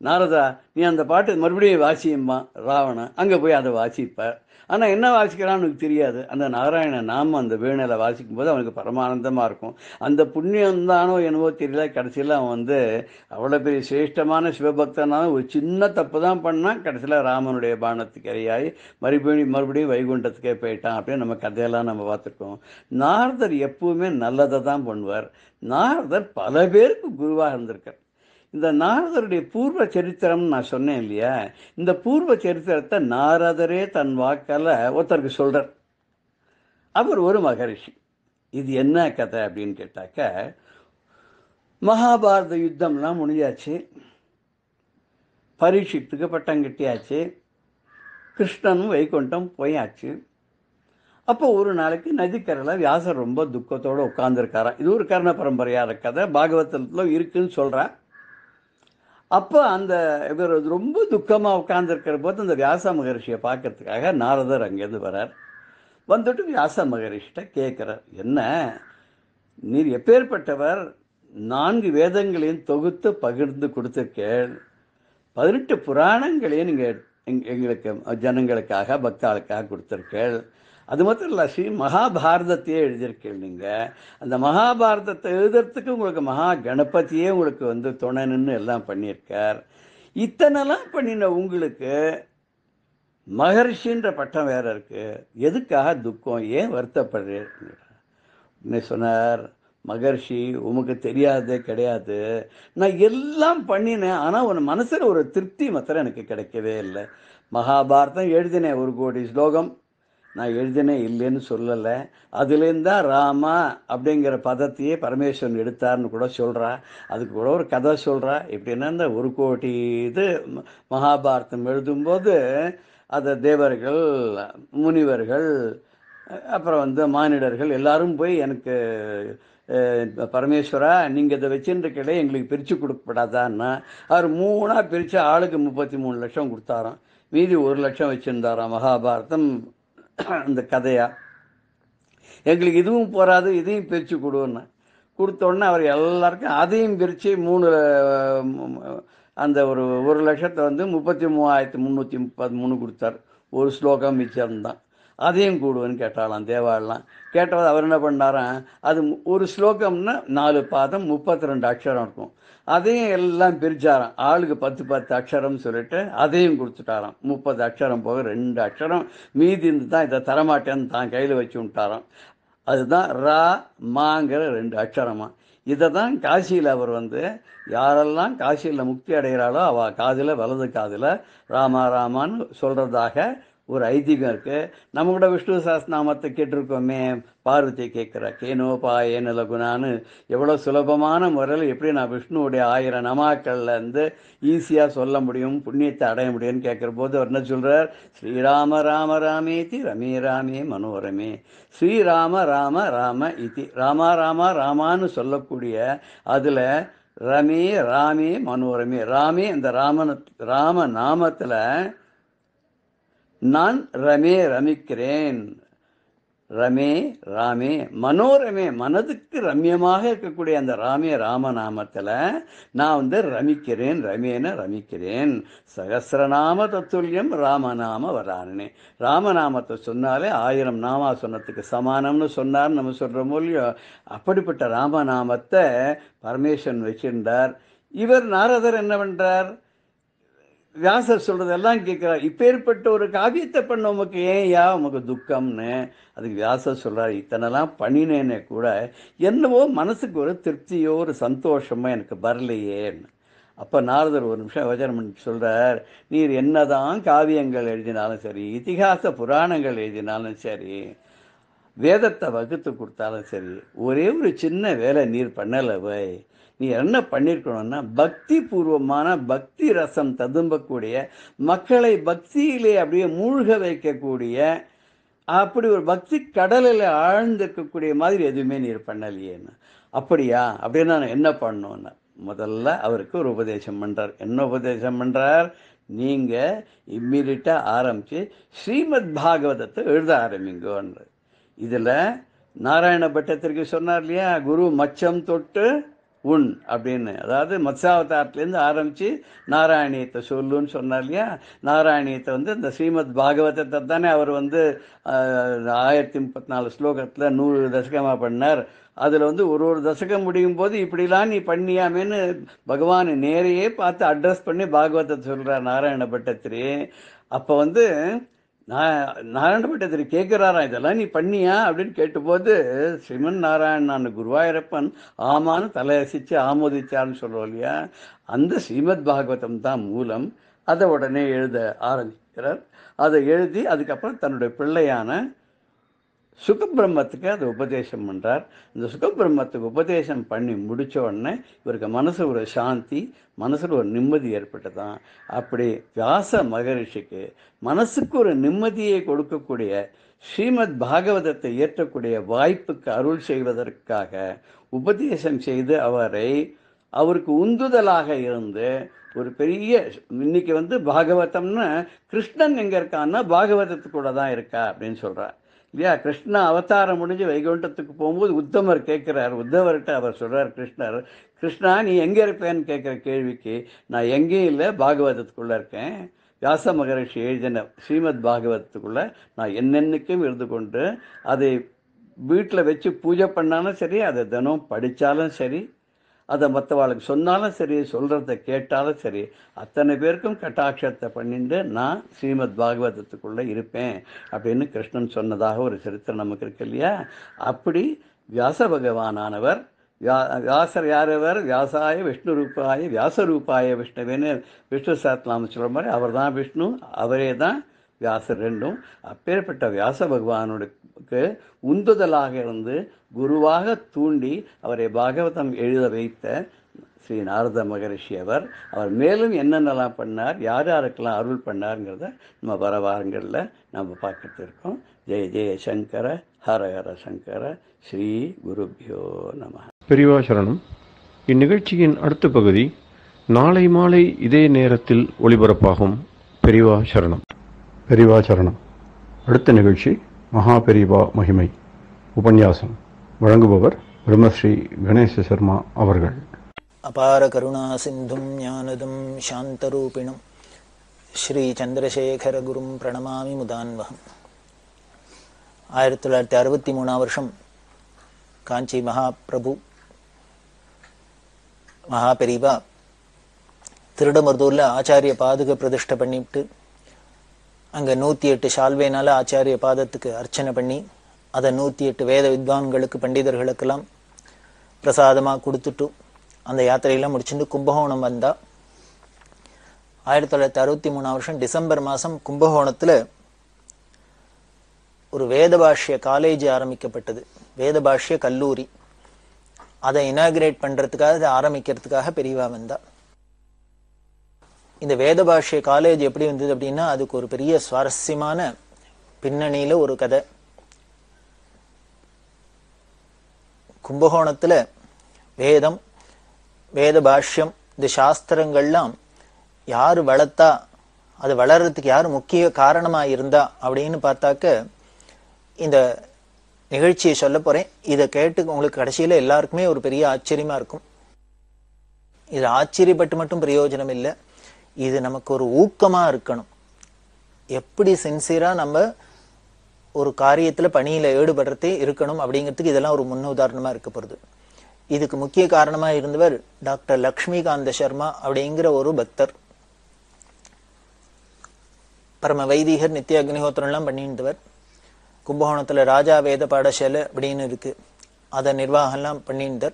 நாரதா நீ அந்த பாட்டு மறுபடியும் வாசியும்மா ராவணன் அங்கே போய் அதை வாசிப்பார் ஆனால் என்ன வாசிக்கிறான்னு எனக்கு தெரியாது அந்த நாராயண நாம அந்த வீணையில் வாசிக்கும் போது அவனுக்கு பரமானந்தமாக இருக்கும் அந்த புண்ணியம் தானோ என்னவோ தெரியல கடைசியில் அவன் வந்து அவ்வளோ பெரிய சிரேஷ்டமான சிவபக்தனாலும் ஒரு சின்ன தப்பு தான் பண்ணான் கடைசியில் ராமனுடைய பானத்துக்கு இரையாகி மறுபடியும் மறுபடியும் வைகுண்டத்துக்கே போயிட்டான் அப்படின்னு நம்ம கதையெல்லாம் நம்ம பார்த்துருக்கோம் நாரதர் எப்பவுமே நல்லதை தான் பண்ணுவார் நாரதர் பல பேருக்கு குருவாக இருந்திருக்கார் இந்த நாரதருடைய பூர்வ சரித்திரம்னு நான் சொன்னேன் இல்லையா இந்த பூர்வ சரித்திரத்தை நாரதரே தன் வாக்கால் ஒருத்தருக்கு சொல்கிறார் அவர் ஒரு மகரிஷி இது என்ன கதை அப்படின்னு கேட்டாக்க மகாபாரத யுத்தம்லாம் முடிஞ்சாச்சு பரீட்சித்துக்கு பட்டம் கட்டியாச்சு கிருஷ்ணனும் வைகுண்டம் போயாச்சு அப்போ ஒரு நாளைக்கு நதிக்கரையில் வியாசர் ரொம்ப துக்கத்தோடு உட்காந்துருக்காராம் இது ஒரு கர்ண பரம்பரையான கதை பாகவதத்தில் இருக்குன்னு சொல்கிறேன் அப்போ அந்த இவர் ரொம்ப துக்கமாக உட்கார்ந்துருக்கிற போது அந்த வியாச மகரிஷியை பார்க்கறதுக்காக நாரதர் அங்கேருந்து வரார் வந்துட்டு வியாச மகரிஷிட்ட கேட்குறார் என்ன நீர் எப்பேற்பட்டவர் நான்கு வேதங்களையும் தொகுத்து பகிர்ந்து கொடுத்துருக்கேள் பதினெட்டு புராணங்களையும் நீங்கள் எங்களுக்கு ஜனங்களுக்காக பக்தாளுக்காக கொடுத்துருக்கேள் அது மட்டும் இல்லை ஸ்ரீ மகாபாரதத்தையே எழுதியிருக்கீங்க நீங்கள் அந்த மகாபாரதத்தை எழுதுறதுக்கு உங்களுக்கு மகா கணபதியே உங்களுக்கு வந்து துணை நின்று எல்லாம் பண்ணியிருக்கார் இத்தனைலாம் பண்ணின உங்களுக்கு மகர்ஷின்ற பட்டம் வேற இருக்கு எதுக்காக துக்கம் ஏன் வருத்தப்படுறீங்க சொன்னார் மகர்ஷி உமக்கு தெரியாதே கிடையாது நான் எல்லாம் பண்ணினேன் ஆனால் உன் மனசில் ஒரு திருப்தி மாத்திரம் எனக்கு கிடைக்கவே இல்லை மகாபாரதம் எழுதினேன் ஒரு கோடி ஸ்லோகம் நான் எழுதினேன் இல்லைன்னு சொல்லலை அதுலேருந்து தான் ராமா அப்படிங்கிற பதத்தையே பரமேஸ்வரன் எடுத்தார்னு கூட சொல்கிறா அதுக்கு கூட ஒரு கதை சொல்கிறா எப்படின்னா இந்த ஒரு கோடி இது மகாபாரதம் எழுதும்போது அதை தேவர்கள் முனிவர்கள் அப்புறம் வந்து மானிடர்கள் எல்லாரும் போய் எனக்கு பரமேஸ்வரா நீங்கள் இதை வச்சுருக்கல எங்களுக்கு பிரித்து கொடுக்கப்படாதான்னா அவர் மூணாக பிரித்து ஆளுக்கு முப்பத்தி மூணு லட்சம் கொடுத்தாராம் மீதி ஒரு லட்சம் வச்சுருந்தாராம் மகாபாரதம் அந்த கதையா எங்களுக்கு இதுவும் போகாது இதையும் பிரித்து கொடுன்னு கொடுத்தோடனே அவர் எல்லாருக்கும் அதையும் பிரித்து மூணு அந்த ஒரு ஒரு லட்சத்தை வந்து முப்பத்தி மூவாயிரத்தி முந்நூற்றி முப்பது மூணு கொடுத்தார் ஒரு ஸ்லோகம் மிச்சம்தான் அதையும் கூடுவேன்னு கேட்டாலாம் தேவாலாம் கேட்டவர் அவர் என்ன பண்ணாராம் அது ஒரு ஸ்லோகம்னா நாலு பாதம் முப்பத்தி ரெண்டு அக்ஷரம் இருக்கும் அதையும் எல்லாம் பிரிச்சாராம் ஆளுக்கு பத்து பத்து அக்ஷரம் சொல்லிட்டு அதையும் கொடுத்துட்டாராம் முப்பது அக்ஷரம் போக ரெண்டு அக்ஷரம் மீதி இருந்து தான் இதை தரமாட்டேன்னு தான் கையில் வச்சு விட்டாராம் அதுதான் ரா மாங்கிற ரெண்டு அக்ஷரமா இதை தான் காசியில் அவர் வந்து யாரெல்லாம் காசியில் முக்தி அடைகிறாளோ அவள் காதில் வலது காதில் ராமா ராமான்னு சொல்கிறதாக ஒரு ஐதீகம் இருக்குது நம்ம கூட விஷ்ணு சாஸ்திரநாமத்தை கேட்டிருக்கோமே பார்வதி கேட்குற கேனோபா ஏன லகுனான்னு எவ்வளோ சுலபமான முறையில் எப்படி நான் விஷ்ணுவுடைய ஆயிரம் நமாக்கள்ல இருந்து ஈஸியாக சொல்ல முடியும் புண்ணியத்தை அடைய முடியும்னு கேட்குற போது அவர் என்ன சொல்கிறார் ஸ்ரீராம ராம ராமேதி ரமே ராமே மனோரமே ஸ்ரீராம ராம ராம இதி ராமா ராமா ராமான்னு சொல்லக்கூடிய அதில் ரமே ராமே மனோரமே ராமே அந்த ராமன ராம நாமத்தில் நான் ரமே ரமிக்கிறேன் ரமே ராமே மனோரமே மனதுக்கு ரம்யமாக இருக்கக்கூடிய அந்த ராமே ராமநாமத்தில் நான் வந்து ரமிக்கிறேன் ரமேன ரமிக்கிறேன் சகசிரநாம தத்துல்யம் ராமநாம வரானே ராமநாமத்தை சொன்னாலே ஆயிரம் நாமா சொன்னதுக்கு சமானம்னு சொன்னார் நம்ம சொல்கிறோமோ இல்லையோ அப்படிப்பட்ட ராமநாமத்தை பரமேஸ்வரன் வச்சிருந்தார் இவர் நாரதர் என்ன பண்ணுறார் வியாசர் சொல்றதெல்லாம் கேட்கிறார் இப்பேற்பட்ட ஒரு காவியத்தை பண்ண உமக்கு ஏன் யா உமக்கு துக்கம்னு அதுக்கு வியாசர் சொல்றார் இத்தனைலாம் பண்ணினேனே கூட என்னவோ மனசுக்கு ஒரு திருப்தியோ ஒரு சந்தோஷமோ எனக்கு வரலையேன்னு அப்போ நாரதர் ஒரு நிமிஷம் யோஜனை பண்ணி சொல்கிறார் நீர் என்னதான் காவியங்கள் எழுதினாலும் சரி இதிகாச புராணங்கள் எழுதினாலும் சரி வேதத்தை வகுத்து கொடுத்தாலும் சரி ஒரே ஒரு சின்ன வேலை நீர் பண்ணலவை நீ என்ன பண்ணியிருக்கணும்னா பக்தி பூர்வமான பக்தி ரசம் ததும்பக்கூடிய மக்களை பக்தியிலே அப்படியே மூழ்க வைக்கக்கூடிய அப்படி ஒரு பக்தி கடலில் ஆழ்ந்திருக்கக்கூடிய மாதிரி எதுவுமே நீர் பண்ணலையேன்னு அப்படியா அப்படின்னா நான் என்ன பண்ணணும்னா முதல்ல அவருக்கு ஒரு உபதேசம் பண்ணுறார் என்ன உபதேசம் பண்ணுறார் நீங்கள் இம்மீடியட்டாக ஆரம்பித்து ஸ்ரீமத் பாகவதத்தை எழுத ஆரம்பிங்கன்ற இதில் நாராயண பட்டத்திற்கு சொன்னார் இல்லையா குரு மச்சம் தொட்டு உன் அப்படின்னு அதாவது மத்ஸ்யாவதாரத்துலேருந்து ஆரம்பித்து நாராயணியத்தை சொல்லுன்னு சொன்னார் இல்லையா நாராயணியத்தை வந்து இந்த ஸ்ரீமத் பாகவதத்தை தானே அவர் வந்து ஆஹ், ஆயிரத்தி முப்பத்தி நாலு ஸ்லோகத்தில் நூறு தசகமாக பண்ணார் அதில் வந்து ஒரு ஒரு தசகம் முடியும் போது இப்படிலாம் நீ பண்ணியாமேன்னு பகவான் நேரையே பார்த்து அட்ரஸ் பண்ணி பாகவதத்தை சொல்கிறார் நாராயண பட்டத்திரி அப்போ வந்து நான் நாராயண பட்டத்திரி கேட்குறாராம் இதெல்லாம் நீ பண்ணியா அப்படின்னு கேட்டபோது ஸ்ரீமன் நாராயணன் குருவாயூரப்பன் ஆமான்னு தலையசிச்சு ஆமோதிச்சார்னு சொல்கிறோம் இல்லையா அந்த ஸ்ரீமத் பாகவதம் தான் மூலம் அதை உடனே எழுத ஆரம்பிக்கிறார் அதை எழுதி அதுக்கப்புறம் தன்னுடைய பிள்ளையான சுகபிரம்மத்துக்கு அதை உபதேசம் பண்ணுறார் இந்த சுகபிரம்மத்துக்கு உபதேசம் பண்ணி முடிச்ச உடனே இவருக்கு மனசு ஒரு சாந்தி மனசில் ஒரு நிம்மதி ஏற்பட்டதான் அப்படி வியாச மகரிஷிக்கு மனசுக்கு ஒரு நிம்மதியை கொடுக்கக்கூடிய ஸ்ரீமத் பாகவதத்தை இயற்றக்கூடிய வாய்ப்புக்கு அருள் செய்வதற்காக உபதேசம் செய்து அவரை அவருக்கு உந்துதலாக இருந்து ஒரு பெரிய இன்னைக்கு வந்து பாகவதம்னு கிருஷ்ணன் எங்க இருக்கான்னா பாகவதத்துக்கூட தான் இருக்கா அப்படின்னு சொல்றார் இல்லையா கிருஷ்ணா அவதாரம் முடிஞ்சு வைகுண்டத்துக்கு போகும்போது உத்தமர் கேட்குறார் உத்தவர்கிட்ட அவர் சொல்றார் கிருஷ்ணர் கிருஷ்ணா நீ எங்கே இருப்பேன்னு கேட்குற கேள்விக்கு நான் எங்கேயும் இல்லை பாகவதத்துக்குள்ளே இருக்கேன் வியாச மகரிஷி எழுதின ஸ்ரீமத் பாகவதத்துக்குள்ளே நான் என்னென்னைக்கும் இருந்து கொண்டு அதை வீட்டில் வச்சு பூஜை பண்ணாலும் சரி அதை தினம் படித்தாலும் சரி அதை மற்றவாளுக்கு சொன்னாலும் சரி சொல்கிறத கேட்டாலும் சரி அத்தனை பேருக்கும் கட்டாட்சத்தை பண்ணிட்டு நான் ஸ்ரீமத் பாகவதத்துக்குள்ளே இருப்பேன் அப்படின்னு கிருஷ்ணன் சொன்னதாக ஒரு சரித்திரம் நமக்கு இருக்கு இல்லையா அப்படி வியாச பகவானானவர் வியா வியாசர் யாரவர் வியாசாய விஷ்ணு ரூபாய வியாச ரூபாய விஷ்ணுவேன்னு விஷ்ணு சாத்நாம சொல்கிற மாதிரி அவர் தான் விஷ்ணு அவரே தான் வியாசர் ரெண்டும் அப்பேற்பட்ட வியாச பகவானுக்கு உந்துதலாக இருந்து குருவாக தூண்டி அவரை பாகவதம் எழுத வைத்த ஸ்ரீ நாரத மகரிஷி அவர் அவர் மேலும் என்னென்னலாம் பண்ணார் யார் யாருக்கெல்லாம் அருள் பண்ணாருங்கிறத நம்ம வர வாரங்களில் நம்ம பார்த்துட்டு இருக்கோம் ஜெய ஜெய சங்கர ஹர ஹர சங்கர ஸ்ரீ குருபியோ நம பெரியவா சரணம் இந்நிகழ்ச்சியின் அடுத்த பகுதி நாளை மாலை இதே நேரத்தில் ஒளிபரப்பாகும் பெரியவா சரணம் பெரியவா சரணம் அடுத்த நிகழ்ச்சி மகா பெரியவா மகிமை உபன்யாசம் வழங்குபவர் பிரம்மஸ்ரீ கணேச சர்மா அவர்கள் அபார கருணா சிந்தும் ஞானதம் சாந்தரூபிணம் ஸ்ரீ சந்திரசேகர குரும் பிரணமாமி முதான்வகம் ஆயிரத்தி தொள்ளாயிரத்தி அறுபத்தி மூணாம் வருஷம் காஞ்சி மகாபிரபு மகாபெரிவா திருடமருதூர்ல ஆச்சாரிய பாதுக பிரதிஷ்டை பண்ணிவிட்டு அங்க நூத்தி எட்டு சால்வேனால ஆச்சாரிய பாதத்துக்கு அர்ச்சனை பண்ணி அதை நூத்தி எட்டு வேத வித்வான்களுக்கு பண்டிதர்களுக்கெல்லாம் பிரசாதமா கொடுத்துட்டு அந்த யாத்திரையெல்லாம் முடிச்சுட்டு கும்பகோணம் வந்தா ஆயிரத்தி தொள்ளாயிரத்தி அறுபத்தி மூணாம் வருஷம் டிசம்பர் மாசம் கும்பகோணத்துல ஒரு வேத பாஷ்ய காலேஜ் ஆரம்பிக்கப்பட்டது வேத பாஷ்ய கல்லூரி அதை இனாகிரேட் பண்றதுக்காக அதை ஆரம்பிக்கிறதுக்காக பெரியவா வந்தா இந்த வேத பாஷ்ய காலேஜ் எப்படி வந்தது அப்படின்னா அதுக்கு ஒரு பெரிய சுவாரஸ்யமான பின்னணியில ஒரு கதை கும்பகோணத்துல வேதம் வேத பாஷ்யம் இந்த சாஸ்திரங்கள்லாம் யாரு வளர்த்தா அது வளர்றதுக்கு யாரு முக்கிய காரணமா இருந்தா அப்படின்னு பார்த்தாக்க இந்த நிகழ்ச்சியை சொல்ல போறேன் இதை கேட்டு உங்களுக்கு கடைசியில எல்லாருக்குமே ஒரு பெரிய ஆச்சரியமா இருக்கும் இது ஆச்சரியப்பட்டு மட்டும் பிரயோஜனம் இல்லை இது நமக்கு ஒரு ஊக்கமா இருக்கணும் எப்படி சின்சியரா நம்ம ஒரு காரியத்துல பணியில ஈடுபடுறதே இருக்கணும் அப்படிங்கிறதுக்கு இதெல்லாம் ஒரு முன் உதாரணமா இருக்க போறது இதுக்கு முக்கிய காரணமா இருந்தவர் டாக்டர் லக்ஷ்மிகாந்த சர்மா அப்படிங்கிற ஒரு பக்தர் பரம வைதிகர் நித்திய அக்னிஹோத்திரம் எல்லாம் பண்ணியிருந்தவர் கும்பகோணத்துல ராஜா வேத பாடசாலை அப்படின்னு இருக்கு அதை நிர்வாகம் எல்லாம் பண்ணியிருந்தார்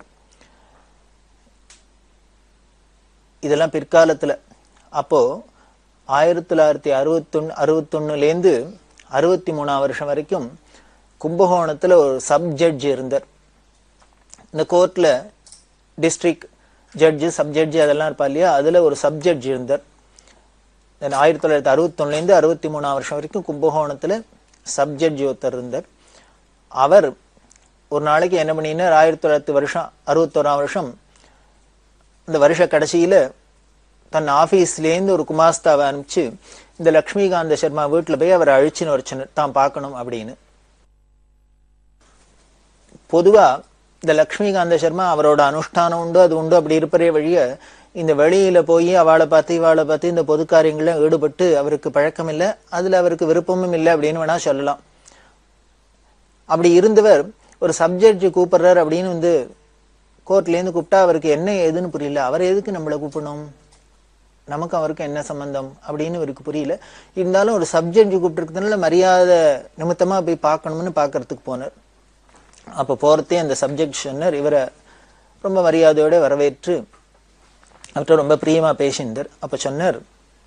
இதெல்லாம் பிற்காலத்துல அப்போ ஆயிரத்தி தொள்ளாயிரத்தி அறுபத்தொன்னு அறுபத்தொன்னுலேருந்து அறுபத்தி மூணாம் வருஷம் வரைக்கும் கும்பகோணத்துல ஒரு சப் ஜட்ஜ் இருந்தார் இந்த கோர்ட்ல டிஸ்ட்ரிக்ட் ஜட்ஜு சப் ஜட்ஜு அதெல்லாம் இருப்பா இல்லையா அதுல ஒரு சப் ஜட்ஜ் இருந்தார் Then ஆயிரத்தி தொள்ளாயிரத்தி அறுபத்தொன்னுலேருந்து அறுபத்தி மூணாம் வருஷம் வரைக்கும் கும்பகோணத்துல சப் ஜட்ஜ் ஒருத்தர் இருந்தார் அவர் ஒரு நாளைக்கு என்ன பண்ணினார் ஆயிரத்தி தொள்ளாயிரத்தி வருஷம் அறுபத்தோராம் வருஷம் இந்த வருஷ கடைசியில தன் ஆபீஸ்லேருந்து ஒரு குமாஸ்தாவை அனுப்பிச்சு இந்த லக்ஷ்மிகாந்த சர்மா வீட்டுல போய் அவரை அழிச்சுன்னு வர சொன்னார் தான் பார்க்கணும் அப்படின்னு பொதுவா இந்த லக்ஷ்மிகாந்த சர்மா அவரோட அனுஷ்டானம் உண்டு அது உண்டு அப்படி இருப்பதே வழிய இந்த வெளியில போய் அவளை பார்த்து இவாளை பார்த்து இந்த பொது காரியங்கள்ல ஈடுபட்டு அவருக்கு பழக்கம் இல்லை அதுல அவருக்கு விருப்பமும் இல்லை அப்படின்னு வேணா சொல்லலாம் அப்படி இருந்தவர் ஒரு சப்ஜெக்ட் கூப்பிடுறாரு அப்படின்னு வந்து கோர்ட்ல இருந்து கூப்பிட்டா அவருக்கு என்ன ஏதுன்னு புரியல அவர் எதுக்கு நம்மளை கூப்பிடணும் நமக்கு அவருக்கு என்ன சம்பந்தம் அப்படின்னு இவருக்கு புரியல இருந்தாலும் ஒரு சப்ஜெக்ட் கூப்பிட்டுருக்கிறதுனால மரியாதை நிமித்தமா போய் பார்க்கணும்னு பார்க்கறதுக்கு போனார் அப்ப போறதே அந்த சப்ஜெக்ட் சொன்னார் இவரை ரொம்ப மரியாதையோட வரவேற்று அவர்கிட்ட ரொம்ப பிரியமா பேசியிருந்தார் அப்ப சொன்னார்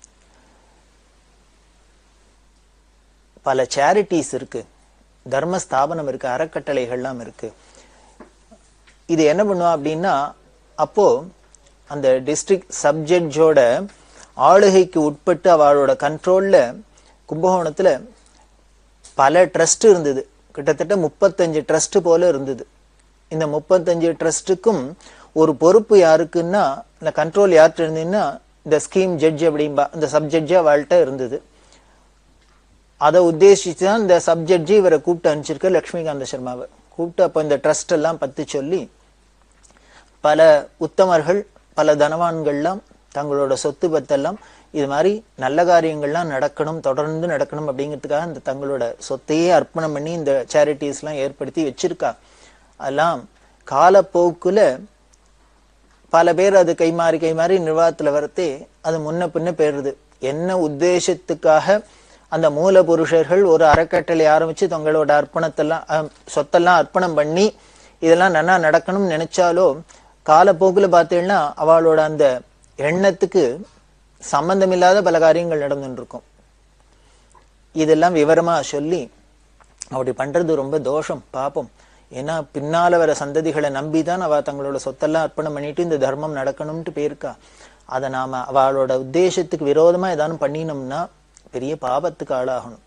பல சேரிட்டிஸ் இருக்கு தர்ம ஸ்தாபனம் இருக்கு அறக்கட்டளைகள்லாம் இருக்கு இது என்ன பண்ணுவா அப்படின்னா அப்போ அந்த டிஸ்ட்ரிக்ட் சப்ஜெக்டோட ஆளுகைக்கு உட்பட்டு அவளோட கண்ட்ரோல்ல கும்பகோணத்துல பல ட்ரஸ்ட் இருந்தது கிட்டத்தட்ட முப்பத்தஞ்சு ட்ரஸ்ட் போல இருந்தது இந்த முப்பத்தஞ்சு ட்ரஸ்ட்டுக்கும் ஒரு பொறுப்பு யாருக்குன்னா இந்த கண்ட்ரோல் யார்கிட்ட இருந்ததுன்னா இந்த ஸ்கீம் ஜட்ஜ் அப்படிம்பா இந்த சப்ஜெக்டே அவள்கிட்ட இருந்தது அதை உத்தேசிச்சு தான் இந்த சப்ஜெக்ட் இவரை கூப்பிட்டு அனுப்பிச்சிருக்க லக்ஷ்மிகாந்த சர்மாவை கூப்பிட்டு அப்போ இந்த ட்ரஸ்ட் எல்லாம் பத்தி சொல்லி பல உத்தமர்கள் பல தனவான்கள்லாம் தங்களோட சொத்து பத்தெல்லாம் இது மாதிரி நல்ல காரியங்கள்லாம் நடக்கணும் தொடர்ந்து நடக்கணும் அப்படிங்கிறதுக்காக இந்த தங்களோட சொத்தையே அர்ப்பணம் பண்ணி இந்த சேரிட்டிஸ்லாம் ஏற்படுத்தி வச்சிருக்கா அதெல்லாம் காலப்போக்குல பல பேர் அது கைமாறி கைமாறி நிர்வாகத்துல வரத்தே அது முன்ன பின்ன போயிடுது என்ன உத்தேசத்துக்காக அந்த மூல புருஷர்கள் ஒரு அறக்கட்டளை ஆரம்பிச்சு தங்களோட அர்ப்பணத்தெல்லாம் அஹ், சொத்தெல்லாம் அர்ப்பணம் பண்ணி இதெல்லாம் நன்னா நடக்கணும்னு நினைச்சாலோ காலப்போக்குல பார்த்தீங்கன்னா அவளோட அந்த எண்ணத்துக்கு சம்பந்தமில்லாத பல காரியங்கள் நடந்துட்டு இருக்கும் இதெல்லாம் விவரமா சொல்லி அப்படி பண்றது ரொம்ப தோஷம் பாப்போம் ஏன்னா பின்னால வர சந்ததிகளை நம்பிதான் அவ தங்களோட சொத்தெல்லாம் அர்ப்பணம் பண்ணிட்டு இந்த தர்மம் நடக்கணும்ட்டு போயிருக்கா அதை நாம அவளோட உத்தேசத்துக்கு விரோதமா ஏதானும் பண்ணினோம்னா பெரிய பாபத்துக்கு ஆளாகணும்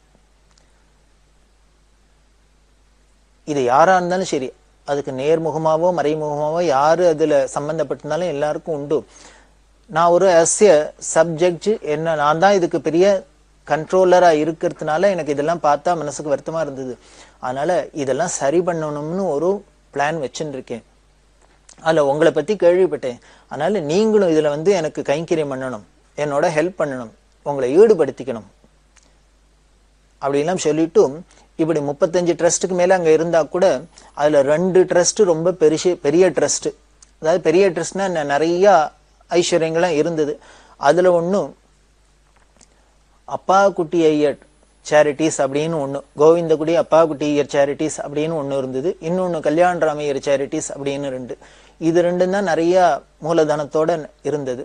இது யாரா இருந்தாலும் சரி அதுக்கு நேர்முகமாவோ மறைமுகமாவோ யாரு அதுல சம்பந்தப்பட்டிருந்தாலும் எல்லாருக்கும் உண்டு நான் ஒரு அஸ்ய சப்ஜெக்ட் என்ன நான் தான் இதுக்கு பெரிய கண்ட்ரோலரா இருக்கிறதுனால எனக்கு இதெல்லாம் பார்த்தா மனசுக்கு வருத்தமா இருந்தது அதனால இதெல்லாம் சரி பண்ணணும்னு ஒரு பிளான் வச்சுட்டு இருக்கேன் அதுல உங்களை பத்தி கேள்விப்பட்டேன் அதனால நீங்களும் இதுல வந்து எனக்கு கைங்கரியம் பண்ணணும் என்னோட ஹெல்ப் பண்ணணும் உங்களை ஈடுபடுத்திக்கணும் அப்படிலாம் சொல்லிட்டு இப்படி முப்பத்தஞ்சு ட்ரஸ்ட்டுக்கு மேல அங்க இருந்தா கூட அதுல ரெண்டு ட்ரஸ்ட் ரொம்ப பெருசு பெரிய ட்ரஸ்ட் அதாவது பெரிய ட்ரஸ்ட்னா நிறைய ஐஸ்வர்யங்கள்லாம் இருந்தது அதுல ஒண்ணும் அப்பா குட்டி ஐயர் சேரிட்டிஸ் அப்படின்னு ஒண்ணு கோவிந்தகுடி அப்பா குட்டி ஐயர் சேரிட்டிஸ் அப்படின்னு ஒண்ணு இருந்தது இன்னொன்னு கல்யாணராமையர் சேரிட்டிஸ் அப்படின்னு ரெண்டு இது ரெண்டும் தான் நிறைய மூலதனத்தோட இருந்தது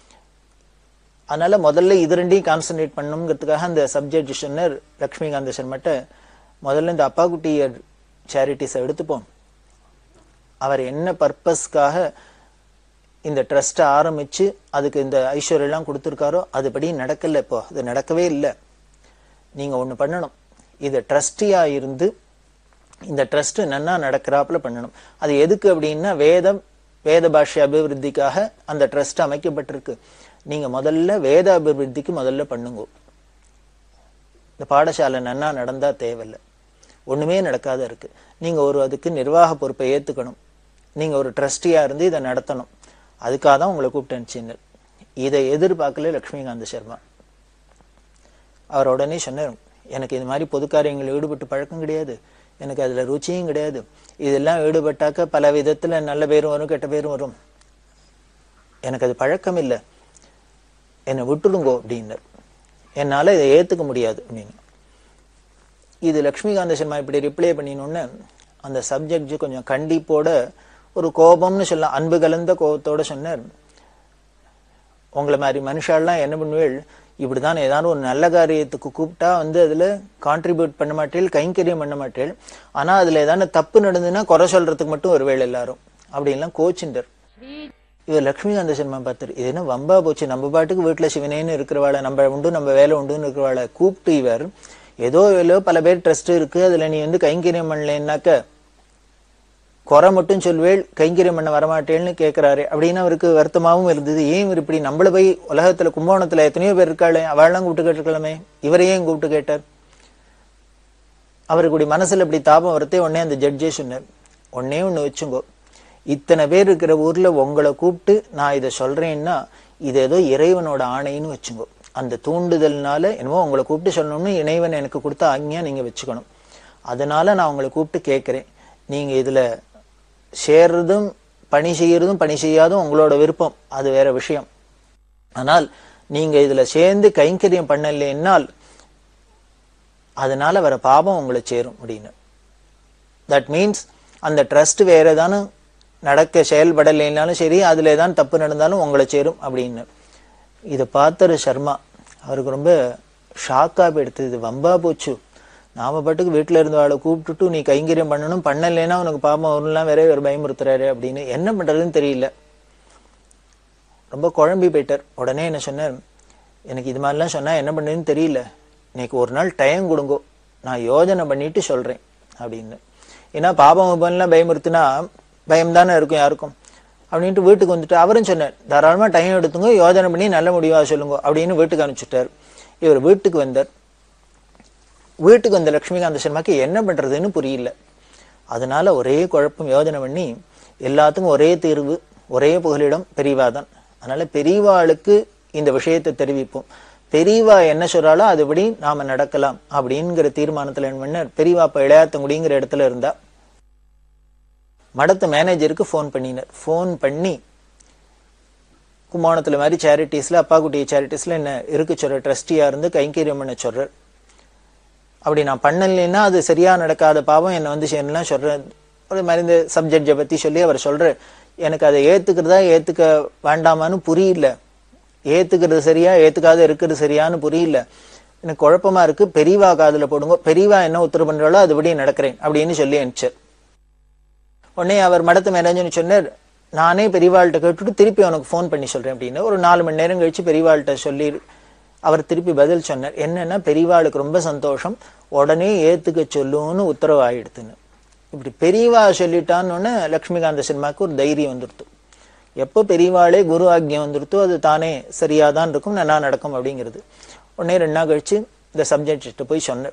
அதனால முதல்ல இது ரெண்டையும் கான்சென்ட்ரேட் பண்ணணுங்கிறதுக்காக அந்த சப்ஜெக்ட் சொன்னர் லக்ஷ்மிகாந்த சர்மட்ட முதல்ல இந்த அப்பா குட்டியர் சேரிட்டிஸை எடுத்துப்போம் அவர் என்ன பர்பஸ்க்காக இந்த ட்ரஸ்ட்டை ஆரம்பிச்சு அதுக்கு இந்த ஐஸ்வர்யம் எல்லாம் கொடுத்துருக்காரோ அதுபடி நடக்கல இப்போ அது நடக்கவே இல்லை நீங்க ஒண்ணு பண்ணணும் இது ட்ரஸ்டியா இருந்து இந்த ட்ரஸ்ட் நன்னா நடக்கிறாப்புல பண்ணணும் அது எதுக்கு அப்படின்னா வேதம் வேத பாஷ்ய அபிவிருத்திக்காக அந்த ட்ரஸ்ட் அமைக்கப்பட்டிருக்கு நீங்க முதல்ல வேத அபிவிருத்திக்கு முதல்ல பண்ணுங்க இந்த பாடசாலை நன்னா நடந்தா தேவையில்லை ஒண்ணுமே நடக்காத இருக்கு நீங்க ஒரு அதுக்கு நிர்வாக பொறுப்பை ஏத்துக்கணும் நீங்க ஒரு ட்ரஸ்டியா இருந்து இதை நடத்தணும் அதுக்காக தான் உங்களை கூப்பிட்டு அனுப்பிச்சிங்க இதை எதிர்பார்க்கல லக்ஷ்மிகாந்த சர்மா அவர் உடனே சொன்னார் எனக்கு இது மாதிரி பொது காரியங்களில் ஈடுபட்டு பழக்கம் கிடையாது எனக்கு அதுல ருச்சியும் கிடையாது இதெல்லாம் ஈடுபட்டாக்க பல விதத்துல நல்ல பேரும் வரும் கெட்ட பேரும் வரும் எனக்கு அது பழக்கம் இல்லை என்னை விட்டுடுங்கோ அப்படின்னார் என்னால இதை ஏத்துக்க முடியாது அப்படின்னு இது லக்ஷ்மிகாந்த சர்மா இப்படி ரிப்ளை பண்ணினோன்னு அந்த சப்ஜெக்ட் கொஞ்சம் கண்டிப்போட ஒரு கோபம்னு சொல்லலாம் அன்பு கலந்த கோபத்தோட சொன்னார் உங்களை மாதிரி மனுஷாலாம் என்ன பண்ணுவேள் இப்படிதான் ஏதாவது ஒரு நல்ல காரியத்துக்கு கூப்பிட்டா வந்து அதுல கான்ட்ரிபியூட் பண்ண மாட்டேள் கைங்கரியம் பண்ண மாட்டேள் ஆனா அதுல ஏதாவது தப்பு நடந்ததுன்னா குறை சொல்றதுக்கு மட்டும் வருவேள் எல்லாரும் அப்படின்லாம் கோச்சுண்டர் இவர் லக்ஷ்மிகாந்த சர்மா பார்த்தாரு இது என்ன வம்பா போச்சு நம்ம பாட்டுக்கு வீட்டுல சிவனேன்னு இருக்கிறவாளை நம்ம உண்டு நம்ம வேலை உண்டுன்னு இருக்கிறவாளை கூப்பிட்டு இவர் ஏதோ ஏதோ பல பேர் ட்ரஸ்ட் இருக்கு அதுல நீ வந்து கைங்கரியம் பண்ணலைன்னாக்க குறை மட்டும் சொல்வேள் கைங்கரியம் பண்ண வரமாட்டேன்னு கேட்கிறாரு அப்படின்னு அவருக்கு வருத்தமாவும் இருந்தது ஏன் இவர் இப்படி நம்மள போய் உலகத்துல கும்பகோணத்துல எத்தனையோ பேர் இருக்காளே அவள்லாம் கூப்பிட்டு கேட்டிருக்கலாமே இவரையே ஏன் கூப்பிட்டு கேட்டார் அவருக்கு இப்படி மனசுல இப்படி தாபம் வரத்தே உடனே அந்த ஜட்ஜே சொன்னார் ஒன்னே ஒன்று வச்சுங்கோ இத்தனை பேர் இருக்கிற ஊர்ல உங்களை கூப்பிட்டு நான் இதை சொல்றேன்னா இது ஏதோ இறைவனோட ஆணைன்னு வச்சுங்கோ அந்த தூண்டுதல்னால என்னமோ உங்களை கூப்பிட்டு சொல்லணும்னு இறைவன் எனக்கு கொடுத்த ஆజ్ఞா நீங்க வச்சுக்கணும் அதனால நான் உங்களை கூப்பிட்டு கேட்கிறேன் நீங்க இதுல சேர்றதும் பணி செய்யறதும் பணி செய்யாதும் உங்களோட விருப்பம் அது வேற விஷயம் ஆனால் நீங்க இதுல சேர்ந்து கைங்கரியம் பண்ணலைன்னால் அதனால வர பாபம் உங்களை சேரும் அப்படின்னு தட் மீன்ஸ் அந்த ட்ரஸ்ட் வேற ஏதானும் நடக்க செயல்படலைனாலும் சரி அதுல ஏதான் தப்பு நடந்தாலும் உங்களை சேரும் அப்படின்னு இதை பார்த்தாரு சர்மா அவருக்கு ரொம்ப ஷாக்கா போயிடுத்து இது வம்பா போச்சு நாம பாட்டுக்கு வீட்டுல இருந்த ஆளை கூப்பிட்டுட்டு நீ கைங்கரியம் பண்ணணும் பண்ணலைன்னா உனக்கு பாபம் வரும்லாம் வேற ஒரு பயமுறுத்துறாரு அப்படின்னு என்ன பண்றதுன்னு தெரியல ரொம்ப குழம்பி போயிட்டார் உடனே என்ன சொன்னார் எனக்கு இது மாதிரிலாம் சொன்னா என்ன பண்ணுறதுன்னு தெரியல இன்னைக்கு ஒரு நாள் டைம் கொடுங்கோ நான் யோஜனை பண்ணிட்டு சொல்றேன் அப்படின்னு ஏன்னா பாபம் விபம்லாம் பயமுறுத்துனா பயம் தானே இருக்கும் யாருக்கும் அப்படின்ட்டு வீட்டுக்கு வந்துட்டு அவரும் சொன்னார் தாராளமா டைம் எடுத்துங்க யோஜனை பண்ணி நல்ல முடிவா சொல்லுங்க அப்படின்னு வீட்டுக்கு அனுப்பிச்சுட்டார் இவர் வீட்டுக்கு வந்தார் வீட்டுக்கு வந்த லட்சுமிகாந்த சர்மாக்கு என்ன பண்றதுன்னு புரியல அதனால ஒரே குழப்பம் யோஜனை பண்ணி எல்லாத்துக்கும் ஒரே தீர்வு ஒரே புகலிடம் பெரியவாதான் அதனால பெரியவாளுக்கு இந்த விஷயத்தை தெரிவிப்போம் பெரியவா என்ன சொல்றாளோ அதுபடி நாம நடக்கலாம் அப்படிங்கிற தீர்மானத்துல என்ன பண்ணார் பெரியவா இப்ப இளையாத்தங்குடிங்கிற இடத்துல இருந்தா மடத்து மேனேஜருக்கு ஃபோன் பண்ணினார் ஃபோன் பண்ணி கும்போணத்துல மாதிரி சேரிட்டிஸ்ல அப்பா குட்டி சேரிட்டிஸ்ல என்ன இருக்கு சொல்ற ட்ரஸ்டியா இருந்து கைங்கரியம் பண்ண சொல்றார் அப்படி நான் பண்ணலைன்னா அது சரியா நடக்காத பாவம் என்னை வந்து சேரலாம் சொல்றேன் ஒரு மாதிரி இந்த சப்ஜெக்டை பத்தி சொல்லி அவர் சொல்றார் எனக்கு அதை ஏத்துக்கிறதா ஏத்துக்க வேண்டாமான்னு புரியல ஏத்துக்கிறது சரியா ஏத்துக்காத இருக்கிறது சரியான்னு புரியல எனக்கு குழப்பமா இருக்கு பெரியவா காதுல போடுங்க பெரியவா என்ன உத்தரவு பண்றாளோ அதுபடி நடக்கிறேன் அப்படின்னு சொல்லி அனுப்பிச்சார் உடனே அவர் மடத்து மேனேஜர்னு சொன்னார் நானே பெரியவாள்கிட்ட கேட்டுட்டு திருப்பி அவனுக்கு ஃபோன் பண்ணி சொல்றேன் அப்படின்னு ஒரு நாலு மணி நேரம் கழிச்சு பெரியவாள்கிட்ட சொல்லி அவர் திருப்பி பதில் சொன்னார் என்னன்னா பெரியவாளுக்கு ரொம்ப சந்தோஷம் உடனே ஏத்துக்க சொல்லுன்னு உத்தரவு ஆயிடுத்துன்னு இப்படி பெரியவா சொல்லிட்டான்னு லக்ஷ்மிகாந்த சினிமாவுக்கு ஒரு தைரியம் வந்துடுத்து எப்போ பெரியவாளே குரு ஆக்ஞம் வந்துடுத்தோ அது தானே சரியாதான் இருக்கும் நல்லா நடக்கும் அப்படிங்கிறது உடனே ரெண்டு நாள் கழிச்சு இந்த சப்ஜெக்ட் போய் சொன்னேன்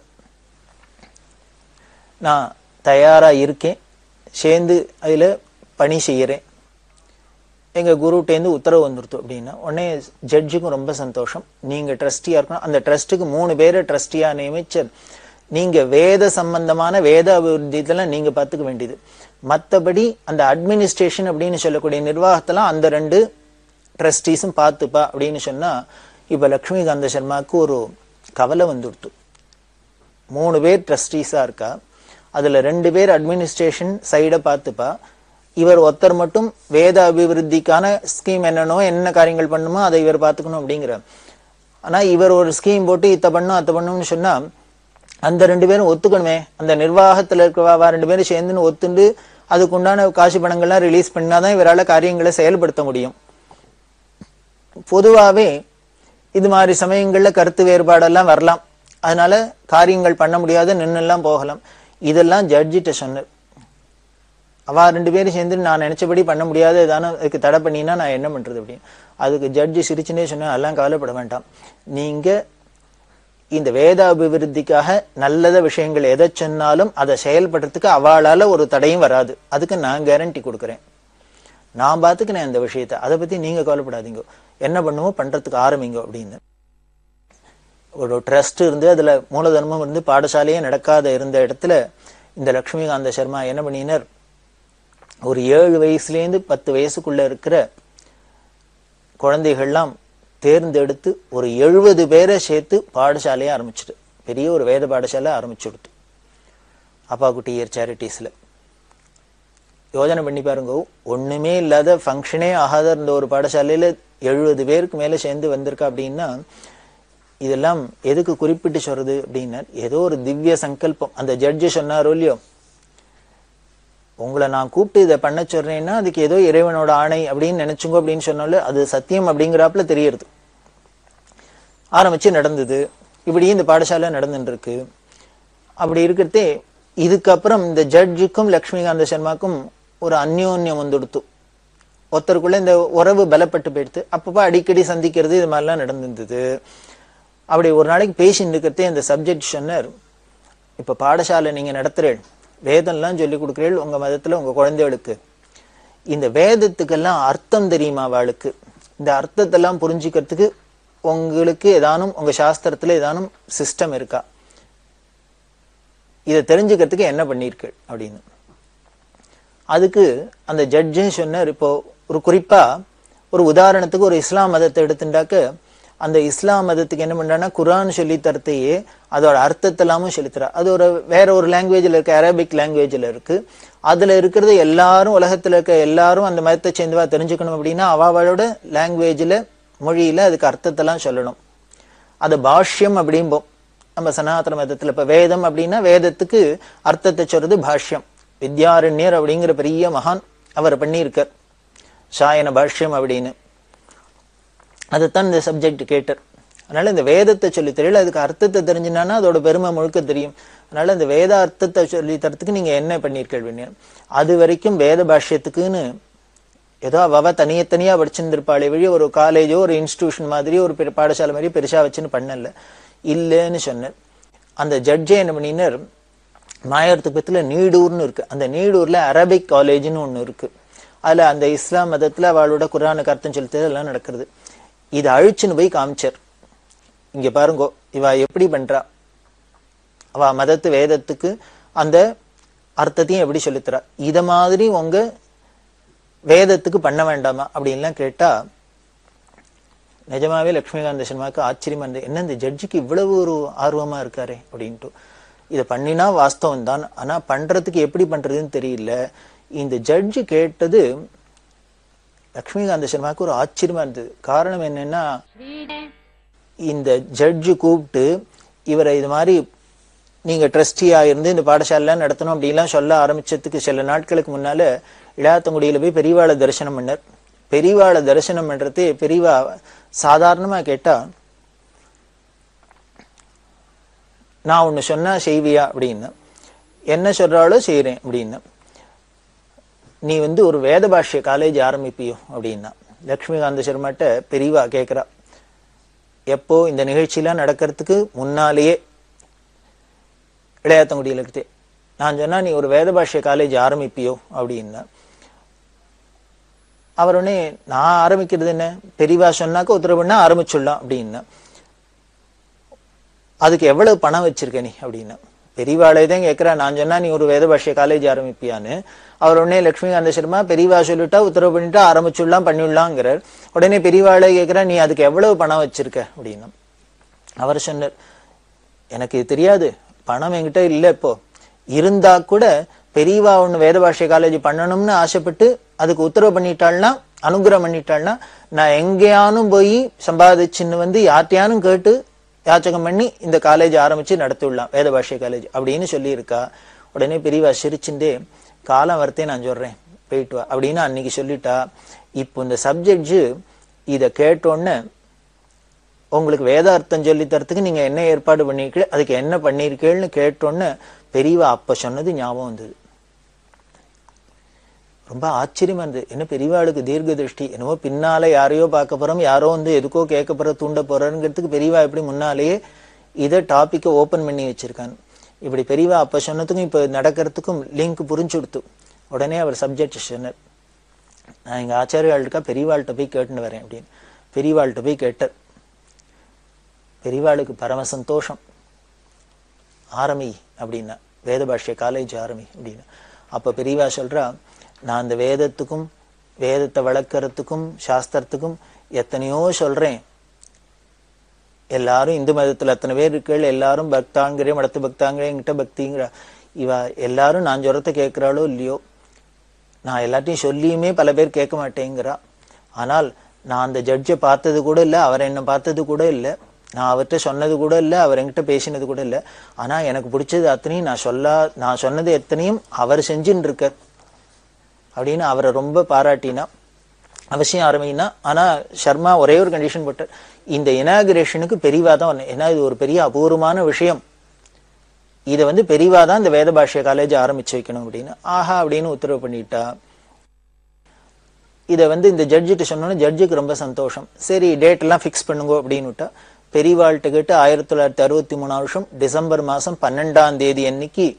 நான் தயாரா இருக்கேன் சேர்ந்து அதுல பணி செய்யறேன் எங்க குருட்டேந்து உத்தரவு வந்துருத்து அப்படின்னா உடனே ஜட்ஜுக்கும் ரொம்ப சந்தோஷம் நீங்க ட்ரஸ்டியா இருக்கணும் அந்த ட்ரஸ்ட்டுக்கு மூணு பேரை ட்ரஸ்டியா நியமிச்சர் நீங்க வேத சம்பந்தமான வேத அபிவிருத்தியெல்லாம் நீங்க பார்த்துக்க வேண்டியது மத்தபடி அந்த அட்மினிஸ்ட்ரேஷன் அப்படின்னு சொல்லக்கூடிய நிர்வாகத்தெல்லாம் அந்த ரெண்டு ட்ரஸ்டீஸும் பார்த்துப்பா அப்படின்னு சொன்னா இப்ப லக்ஷ்மிகாந்த சர்மாவுக்கு ஒரு கவலை வந்துடுத்து மூணு பேர் ட்ரஸ்டீஸா இருக்கா அதுல ரெண்டு பேர் அட்மினிஸ்ட்ரேஷன் சைட பார்த்துப்பா இவர் ஒருத்தர் மட்டும் வேத அபிவிருத்திக்கான ஸ்கீம் என்னன்னோ என்ன காரியங்கள் பண்ணுமோ அதை இவர் பார்த்துக்கணும் அப்படிங்கிற ஆனா இவர் ஒரு ஸ்கீம் போட்டு இத்த பண்ணும் அத்த பண்ணும்னு சொன்னா அந்த ரெண்டு பேரும் ஒத்துக்கணுமே அந்த நிர்வாகத்துல இருக்கிறவா ரெண்டு பேரும் சேர்ந்துன்னு ஒத்துண்டு அதுக்குண்டான காசு பணங்கள்லாம் ரிலீஸ் பண்ணாதான் இவரால காரியங்களை செயல்படுத்த முடியும் பொதுவாவே இது மாதிரி சமயங்கள்ல கருத்து வேறுபாடெல்லாம் வரலாம் அதனால காரியங்கள் பண்ண முடியாத நின்னெல்லாம் போகலாம் இதெல்லாம் ஜட்ஜிட்ட சொன்னார் அவ ரெண்டு பேரும் சேர்ந்து நான் நினைச்சபடி பண்ண முடியாத ஏதான அதுக்கு தடை பண்ணினா நான் என்ன பண்றது அப்படின்னு அதுக்கு ஜட்ஜி சிரிச்சுனே சொன்னா அதெல்லாம் கவலைப்பட வேண்டாம் நீங்க இந்த வேத அபிவிருத்திக்காக நல்லத விஷயங்கள் எதை சொன்னாலும் அதை செயல்படுறதுக்கு அவளால ஒரு தடையும் வராது அதுக்கு நான் கேரண்டி கொடுக்குறேன் நான் பார்த்துக்கிறேன் இந்த விஷயத்தை அதை பத்தி நீங்க கவலைப்படாதீங்க என்ன பண்ணுமோ பண்றதுக்கு ஆரம்பிங்க அப்படின்னு ஒரு ட்ரஸ்ட் இருந்து அதுல மூலதனமும் இருந்து பாடசாலையே நடக்காத இருந்த இடத்துல இந்த லக்ஷ்மிகாந்த சர்மா என்ன பண்ணினார் ஒரு ஏழு வயசுலேருந்து பத்து வயசுக்குள்ள இருக்கிற குழந்தைகள்லாம் தேர்ந்தெடுத்து ஒரு எழுபது பேரை சேர்த்து பாடசாலையை ஆரம்பிச்சிட்டு பெரிய ஒரு வேத பாடசாலை ஆரம்பிச்சு கொடுத்து அப்பா குட்டியர் சேரிட்டிஸ்ல யோஜனை பண்ணி பாருங்க ஒண்ணுமே இல்லாத ஃபங்க்ஷனே ஆகாத இருந்த ஒரு பாடசாலையில எழுபது பேருக்கு மேல சேர்ந்து வந்திருக்கா அப்படின்னா இதெல்லாம் எதுக்கு குறிப்பிட்டு சொல்றது அப்படின்னா ஏதோ ஒரு திவ்ய சங்கல்பம் அந்த ஜட்ஜு சொன்னாரோ இல்லையோ உங்களை நான் கூப்பிட்டு இதை பண்ண சொல்றேன்னா அதுக்கு ஏதோ இறைவனோட ஆணை அப்படின்னு நினைச்சுங்க அப்படின்னு சொன்னாலும் அது சத்தியம் அப்படிங்கிறாப்புல தெரியறது ஆரம்பிச்சு நடந்தது இப்படி இந்த பாடசாலை நடந்துட்டு இருக்கு அப்படி இருக்கிறதே இதுக்கப்புறம் இந்த ஜட்ஜுக்கும் லக்ஷ்மிகாந்த சர்மாக்கும் ஒரு அந்யோன்யம் வந்துடுத்து ஒருத்தருக்குள்ள இந்த உறவு பலப்பட்டு போயிடுத்து அப்பப்போ அடிக்கடி சந்திக்கிறது இது மாதிரிலாம் நடந்திருந்தது அப்படி ஒரு நாளைக்கு பேசிட்டு இருக்கிறதே இந்த சப்ஜெக்ட் சொன்னார் இப்ப பாடசாலை நீங்க நடத்துறேன் வேதம்லாம் சொல்லி கொடுக்குறீள் உங்க மதத்துல உங்க குழந்தைகளுக்கு இந்த வேதத்துக்கெல்லாம் அர்த்தம் தெரியுமா அவளுக்கு இந்த அர்த்தத்தெல்லாம் புரிஞ்சுக்கிறதுக்கு உங்களுக்கு ஏதானும் உங்க சாஸ்திரத்துல ஏதானும் சிஸ்டம் இருக்கா இதை தெரிஞ்சுக்கிறதுக்கு என்ன பண்ணிருக்கு அப்படின்னு அதுக்கு அந்த ஜட்ஜும் சொன்னார் இப்போ ஒரு குறிப்பா ஒரு உதாரணத்துக்கு ஒரு இஸ்லாம் மதத்தை எடுத்துட்டாக்க அந்த இஸ்லாம் மதத்துக்கு என்ன பண்றான்னா குரான் சொல்லி தரத்தையே அதோட அர்த்தத்தை எல்லாமும் சொல்லித்தரா அது ஒரு வேற ஒரு லாங்குவேஜ்ல இருக்கு அரபிக் லாங்குவேஜ்ல இருக்கு அதுல இருக்கிறது எல்லாரும் உலகத்துல இருக்க எல்லாரும் அந்த மதத்தை சேர்ந்தவா தெரிஞ்சுக்கணும் அப்படின்னா அவ அவளோட லாங்குவேஜ்ல மொழியில அதுக்கு அர்த்தத்தெல்லாம் சொல்லணும் அது பாஷ்யம் அப்படிம்போம் நம்ம சனாதன மதத்துல இப்ப வேதம் அப்படின்னா வேதத்துக்கு அர்த்தத்தை சொல்றது பாஷ்யம் வித்யாரண்யர் அப்படிங்கிற பெரிய மகான் அவர் பண்ணியிருக்கார் சாயன பாஷ்யம் அப்படின்னு அதைத்தான் இந்த சப்ஜெக்ட் கேட்டார் அதனால இந்த வேதத்தை சொல்லி தெரியல அதுக்கு அர்த்தத்தை தெரிஞ்சுனானா அதோட பெருமை முழுக்க தெரியும் அதனால இந்த வேத அர்த்தத்தை சொல்லி தரத்துக்கு நீங்க என்ன பண்ணியிருக்கீங்க அது வரைக்கும் வேத பாஷ்யத்துக்குன்னு ஏதோ அவ தனியத்தனியா படிச்சிருந்திருப்பாளே வழி ஒரு காலேஜோ ஒரு இன்ஸ்டிடியூஷன் மாதிரி ஒரு பெரிய பாடசாலை மாதிரி பெருசா வச்சுன்னு பண்ணல இல்லைன்னு சொன்னேன் அந்த ஜட்ஜே என்ன பண்ணினார் மாயவரத்துக்கு பக்கத்துல நீடூர்னு இருக்கு அந்த நீடூர்ல அரபிக் காலேஜ்னு ஒண்ணு இருக்கு அதுல அந்த இஸ்லாம் மதத்துல அவளோட குரானுக்கு அர்த்தம் செலுத்துறது எல்லாம் நடக்கிறது இதை அழிச்சுன்னு போய் காமிச்சார் இங்க பாருங்கோ இவ எப்படி பண்றா அவ மதத்து வேதத்துக்கு அந்த அர்த்தத்தையும் எப்படி சொல்லித்தரா இத மாதிரி உங்க வேதத்துக்கு பண்ண வேண்டாமா அப்படின்லாம் கேட்டா நிஜமாவே லட்சுமிகாந்த சர்மாவுக்கு ஆச்சரியமா இருந்தது என்ன இந்த ஜட்ஜுக்கு இவ்வளவு ஒரு ஆர்வமா இருக்காரே அப்படின்ட்டு இதை பண்ணினா வாஸ்தவம் தான் ஆனா பண்றதுக்கு எப்படி பண்றதுன்னு தெரியல இந்த ஜட்ஜு கேட்டது லக்ஷ்மிகாந்த சர்மாவுக்கு ஒரு ஆச்சரியமா இருந்தது காரணம் என்னன்னா இந்த ஜட்ஜு கூப்பிட்டு இவரை இது மாதிரி நீங்க ட்ரஸ்டியா இருந்து இந்த பாடசாலை நடத்தணும் அப்படிலாம் சொல்ல ஆரம்பிச்சதுக்கு சில நாட்களுக்கு முன்னால இளையாத்தங்குடியில போய் பெரியவாளை தரிசனம் பண்ணார் பெரியவாளை தரிசனம் பண்றது பெரியவா சாதாரணமா கேட்டா நான் ஒண்ணு சொன்னா செய்வியா அப்படின்னு என்ன சொல்றாளோ செய்யறேன் அப்படின்னு நீ வந்து ஒரு வேத பாஷ்ய காலேஜ் ஆரம்பிப்பியோ அப்படின்னா லக்ஷ்மிகாந்த சர்மாட்ட பெரியவா கேக்குறா எப்போ இந்த நிகழ்ச்சியெல்லாம் நடக்கிறதுக்கு முன்னாலேயே இளையாத்தங்குடியில் இருக்குது நான் சொன்னா நீ ஒரு வேத பாஷ்ய காலேஜ் ஆரம்பிப்பியோ அப்படின்னா அவர் உடனே நான் ஆரம்பிக்கிறது என்ன பெரியவா சொன்னாக்க உத்தரவுன்னா ஆரம்பிச்சுடலாம் அப்படின்னா அதுக்கு எவ்வளவு பணம் வச்சிருக்க நீ அப்படின்னா பெரியவாளே தான் கேட்கிறா நான் சொன்னா நீ ஒரு வேத பாஷ்ய காலேஜ் ஆரம்பிப்பியான்னு அவர் உடனே லட்சுமிகாந்த சர்மா பெரியவா சொல்லிட்டா உத்தரவு பண்ணிட்டா ஆரம்பிச்சுடலாம் பண்ணிடலாங்கிறார் உடனே பெரியவாளே கேட்கிறா நீ அதுக்கு எவ்வளவு பணம் வச்சிருக்க அப்படின்னா அவர் சொன்னார் எனக்கு இது தெரியாது பணம் என்கிட்ட இல்லை இப்போ இருந்தா கூட பெரியவா ஒண்ணு வேத பாஷ்ய காலேஜ் பண்ணணும்னு ஆசைப்பட்டு அதுக்கு உத்தரவு பண்ணிட்டாள்னா அனுகிரகம் பண்ணிட்டாள்னா நான் எங்கேயானும் போய் சம்பாதிச்சுன்னு வந்து யார்ட்டையானும் கேட்டு யாச்சகம் பண்ணி இந்த காலேஜ் ஆரம்பிச்சு நடத்திவிடலாம் வேத பாஷ்ய காலேஜ் அப்படின்னு சொல்லியிருக்கா உடனே பெரியவா சிரிச்சுட்டே காலம் வரத்தே நான் சொல்றேன் போயிட்டு வா அப்படின்னு அன்னைக்கு சொல்லிட்டா இப்போ இந்த சப்ஜெக்ட் இதை கேட்டோன்னே உங்களுக்கு வேதார்த்தம் சொல்லி தரத்துக்கு நீங்க என்ன ஏற்பாடு பண்ணிருக்கீங்க அதுக்கு என்ன பண்ணிருக்கீங்கன்னு கேட்டோன்னு பெரியவா அப்ப சொன்னது ஞாபகம் வந்தது ரொம்ப ஆச்சரியமா இருந்தது என்ன பெரியவாளுக்கு தீர்க்க திருஷ்டி என்னவோ பின்னால யாரையோ பார்க்க போறோம் யாரோ வந்து எதுக்கோ கேட்க போற தூண்ட போறோங்கிறதுக்கு பெரியவா எப்படி முன்னாலேயே இதை டாபிக்கை ஓபன் பண்ணி வச்சிருக்காங்க இப்படி பெரியவா அப்ப சொன்னதுக்கும் இப்ப நடக்கிறதுக்கும் லிங்க் புரிஞ்சு கொடுத்து உடனே அவர் சப்ஜெக்ட் சொன்னார் நான் எங்க ஆச்சாரியாள்கிட்ட பெரியவாள்கிட்ட போய் கேட்டுன்னு வரேன் அப்படின்னு பெரியவாள்கிட்ட போய் கேட்டார் பெரியவாளுக்கு பரம சந்தோஷம் ஆரம்பி அப்படின்னா வேத பாஷ்ய காலேஜ் ஆரம்பி அப்படின்னா அப்ப பெரியவா சொல்றா நான் அந்த வேதத்துக்கும் வேதத்தை வளர்க்கறதுக்கும் சாஸ்திரத்துக்கும் எத்தனையோ சொல்றேன் எல்லாரும் இந்து மதத்துல அத்தனை பேர் இருக்கீள் எல்லாரும் பக்தாங்கிற மடத்து பக்தாங்கிற என்கிட்ட பக்திங்கிற இவ எல்லாரும் நான் சொல்றத கேட்கிறாளோ இல்லையோ நான் எல்லாத்தையும் சொல்லியுமே பல பேர் கேட்க மாட்டேங்கிறா ஆனால் நான் அந்த ஜட்ஜை பார்த்தது கூட இல்லை அவர் என்ன பார்த்தது கூட இல்லை நான் அவர்கிட்ட சொன்னது கூட இல்லை அவர் என்கிட்ட பேசினது கூட இல்லை ஆனா எனக்கு பிடிச்சது அத்தனையும் நான் சொல்லா நான் சொன்னது எத்தனையும் அவர் செஞ்சுன்னு இருக்கார் அப்படின்னு அவரை ரொம்ப பாராட்டினா அவசியம் ஆரம்பினா ஆனா சர்மா ஒரே ஒரு கண்டிஷன் போட்டார் இந்த இனாகிரேஷனுக்கு பெரியவா தான் வரணும். ஏன்னா இது ஒரு பெரிய அபூர்வமான விஷயம் இதை வந்து பெரியவா தான் இந்த வேத பாஷ்ய காலேஜ் ஆரம்பிச்சு வைக்கணும் அப்படின்னு ஆஹா அப்படின்னு உத்தரவு பண்ணிட்டா இதை வந்து இந்த ஜட்ஜிட்ட சொன்னோன்னு ஜட்ஜுக்கு ரொம்ப சந்தோஷம் சரி டேட் எல்லாம் ஃபிக்ஸ் பண்ணுங்க அப்படின்னு விட்டா பெரியவாள்கிட்ட கேட்டு ஆயிரத்தி தொள்ளாயிரத்தி அறுபத்தி மூணாம் வருஷம் டிசம்பர் மாசம் பன்னெண்டாம் தேதி அன்னைக்கு